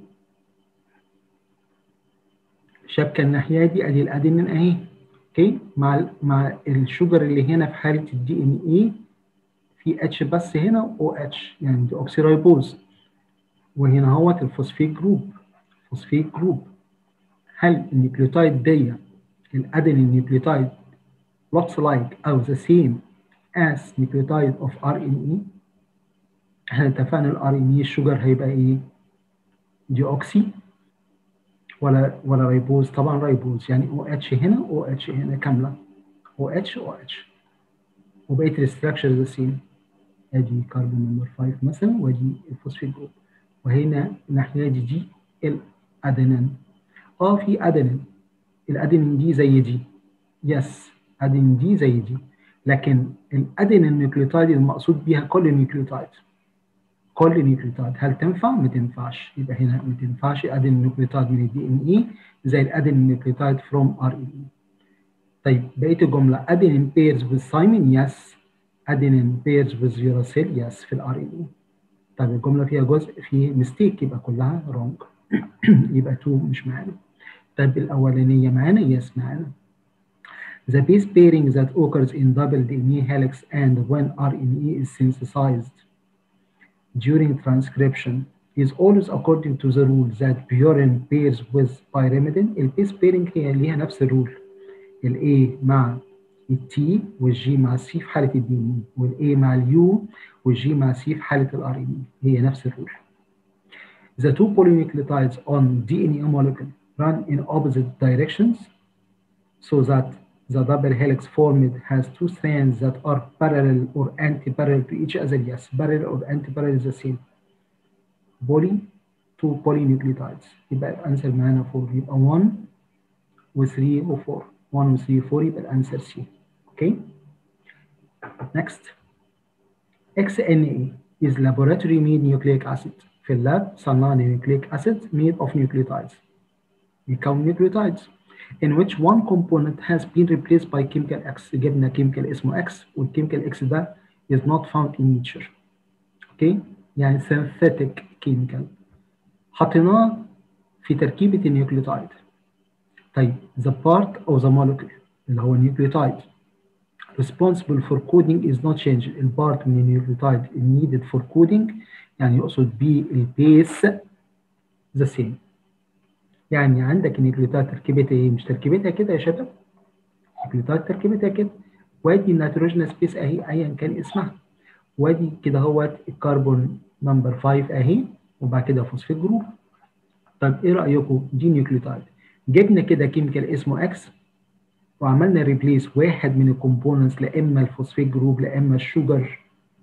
شبكه الناحيه دي ادي الادينين اهي اوكي مع مع الشوجر اللي هنا في حاله الدي ان اي في اتش بس هنا او اتش يعني دي اوكسيرايبوز وهنا اهوت الفوسفيت جروب فوسفيت جروب هل النيوكليوتايد دي الادينين نيوكليوتايد looks like او the same as nucleotide of RNA احنا اتفقنا ال RNA الشجر هيبقى ايه؟ دي اوكسي ولا ولا ريبوز طبعا ريبوز يعني او اتش هنا او اتش هنا كامله او اتش او اتش وبقيه الاستراكشر ذا سيم ادي كربون نمبر 5 مثلا وادي الفوسفيت جروب وهنا الناحيه دي دي الادينين اه في ادينين الادينين دي زي دي يس ادينين دي زي دي لكن الادينين نيوكليوتايد المقصود بيها كل نيوكليوتايد كل نيوكليوتايد هل تنفع؟ ما تنفعش يبقى هنا ما تنفعش ادينين نيوكليوتايد من الدي ان اي زي الادينين نيوكليوتايد فروم ار ان اي طيب بقيه الجمله ادينين بيرز with ثايمين يس ادينين بيرز with يوراسيل يس في الار ان اي طيب الجمله فيها جزء فيه ميستيك يبقى كلها رونج يبقى 2 مش معانا طيب الاولانيه معانا يس معانا The base pairing that occurs in double DNA helix and when RNA is synthesized during transcription is always according to the rule that purine pairs with pyrimidine. البيس pairing هي ليها نفس الرول. ال A مع ال T وال G مع ال C في حالة ال DNA وال A مع ال U وال G مع ال C في حالة ال RNA هي نفس الرول. The two polynucleotides on DNA molecule run in opposite directions so that the double helix formed has two strands that are parallel or anti-parallel to each other. Yes, parallel or anti-parallel is the same. Poly, two polynucleotides. يبقى الانسر معانا 4 يبقى 1 و 3 و 4 1 و 3 و 4 يبقى الانسر C. Okay. Next. XNA is laboratory made nucleic acid. في اللاب صنعنا nucleic acid made of nucleotides. يكون nucleotides. in which one component has been replaced by chemical X جبنا chemical اسمه X والchemical X ده is not found in nature okay يعني synthetic chemical حطيناه في تركيبة النيوكليوتايد طيب the part of the molecule اللي هو النيوكليوتايد responsible for coding is not changed البارت من النيوكليوتايد needed for coding يعني يقصد بيه البيس the same يعني عندك النيوكليوتايد تركيبتها ايه؟ مش تركيبتها كده يا شباب؟ النيوكليوتايد تركيبتها كده وادي النيتروجين سبيس اهي ايا كان اسمها وادي كده اهوت الكربون نمبر 5 اهي وبعد كده فوسفيت جروب طب ايه رايكم دي نيوكليوتايد جبنا كده كيميكال اسمه اكس وعملنا ريبليس واحد من الكومبوننتس لا اما الفوسفيت جروب لا اما الشوجر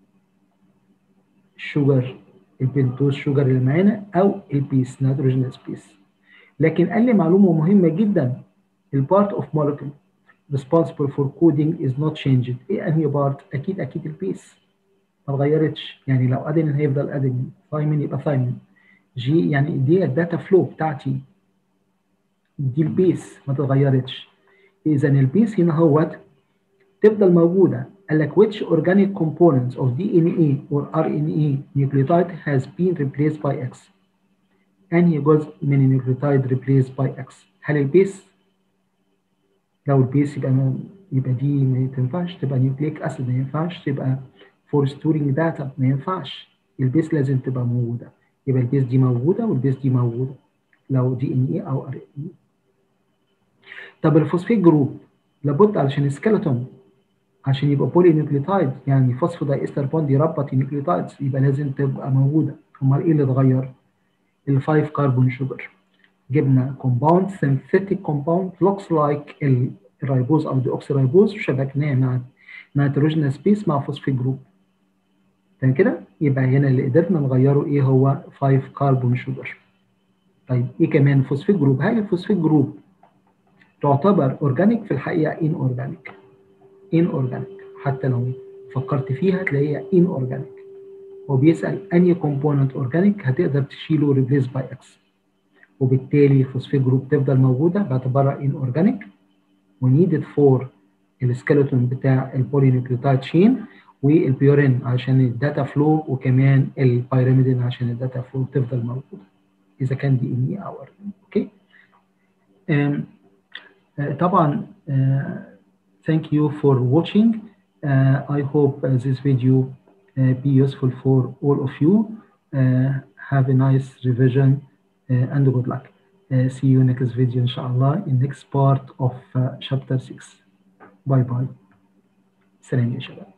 الشوجر البنتوز شوجر اللي معانا او البيس نيتروجين سبيس لكن قال لي معلومه مهمه جدا البارت اوف molecule responsible for coding is not changed ايه انهي بارت اكيد اكيد البيس ما اتغيرتش يعني لو ادينين هيفضل ادينين ثايمين يبقى ثايمين جي يعني دي الداتا فلو بتاعتي دي البيس ما اتغيرتش اذا البيس هنا هوت تفضل موجوده قال لك which organic components of DNA or RNA nucleotide has been replaced by X انهي جزء من النيوكليوتايد ريبليس باي اكس هل البيس لو البيس يبقى ما يبقى دي ما تنفعش تبقى نيوكليك اسيد ما ينفعش تبقى فور ستورينج داتا ما ينفعش البيس لازم تبقى موجوده يبقى البيس دي موجوده والبيس دي موجوده لو دي ان اي او ار ان طب الفوسفيت جروب لابد علشان السكيلتون عشان يبقى بولي نيوكليوتايد يعني فوسفوداي استر بوند يربط النيوكليوتايدز يبقى لازم تبقى موجوده امال ايه اللي اتغير؟ ال 5 كربون شوجر جبنا كومباوند synthetic compound looks like الريبوز او ديوكسي ريبوز وشبكناه مع نيتروجين سبيس مع فوسفيت جروب تمام كده يبقى هنا اللي قدرنا نغيره ايه هو 5 كربون شوجر طيب ايه كمان فوسفيت جروب هل الفوسفيت جروب تعتبر اورجانيك في الحقيقه ان اورجانيك ان اورجانيك حتى لو فكرت فيها تلاقيها ان اورجانيك هو بيسال انهي كومبوننت اورجانيك هتقدر تشيله ريبليس باي اكس وبالتالي الفوسفيت جروب تفضل موجوده باعتبارها ان اورجانيك ونيدد فور السكيلتون بتاع البولينيوكليوتايد شين والبيورين عشان الداتا فلو وكمان البيراميدين عشان الداتا فلو تفضل موجوده اذا كان دي ان اي او ار اوكي طبعا thank you for watching uh, I hope uh, this video uh, be useful for all of you. Uh, have a nice revision uh, and good luck. uh, see you next video إن شاء الله in next part of uh, chapter 6 باي باي سلام يا شباب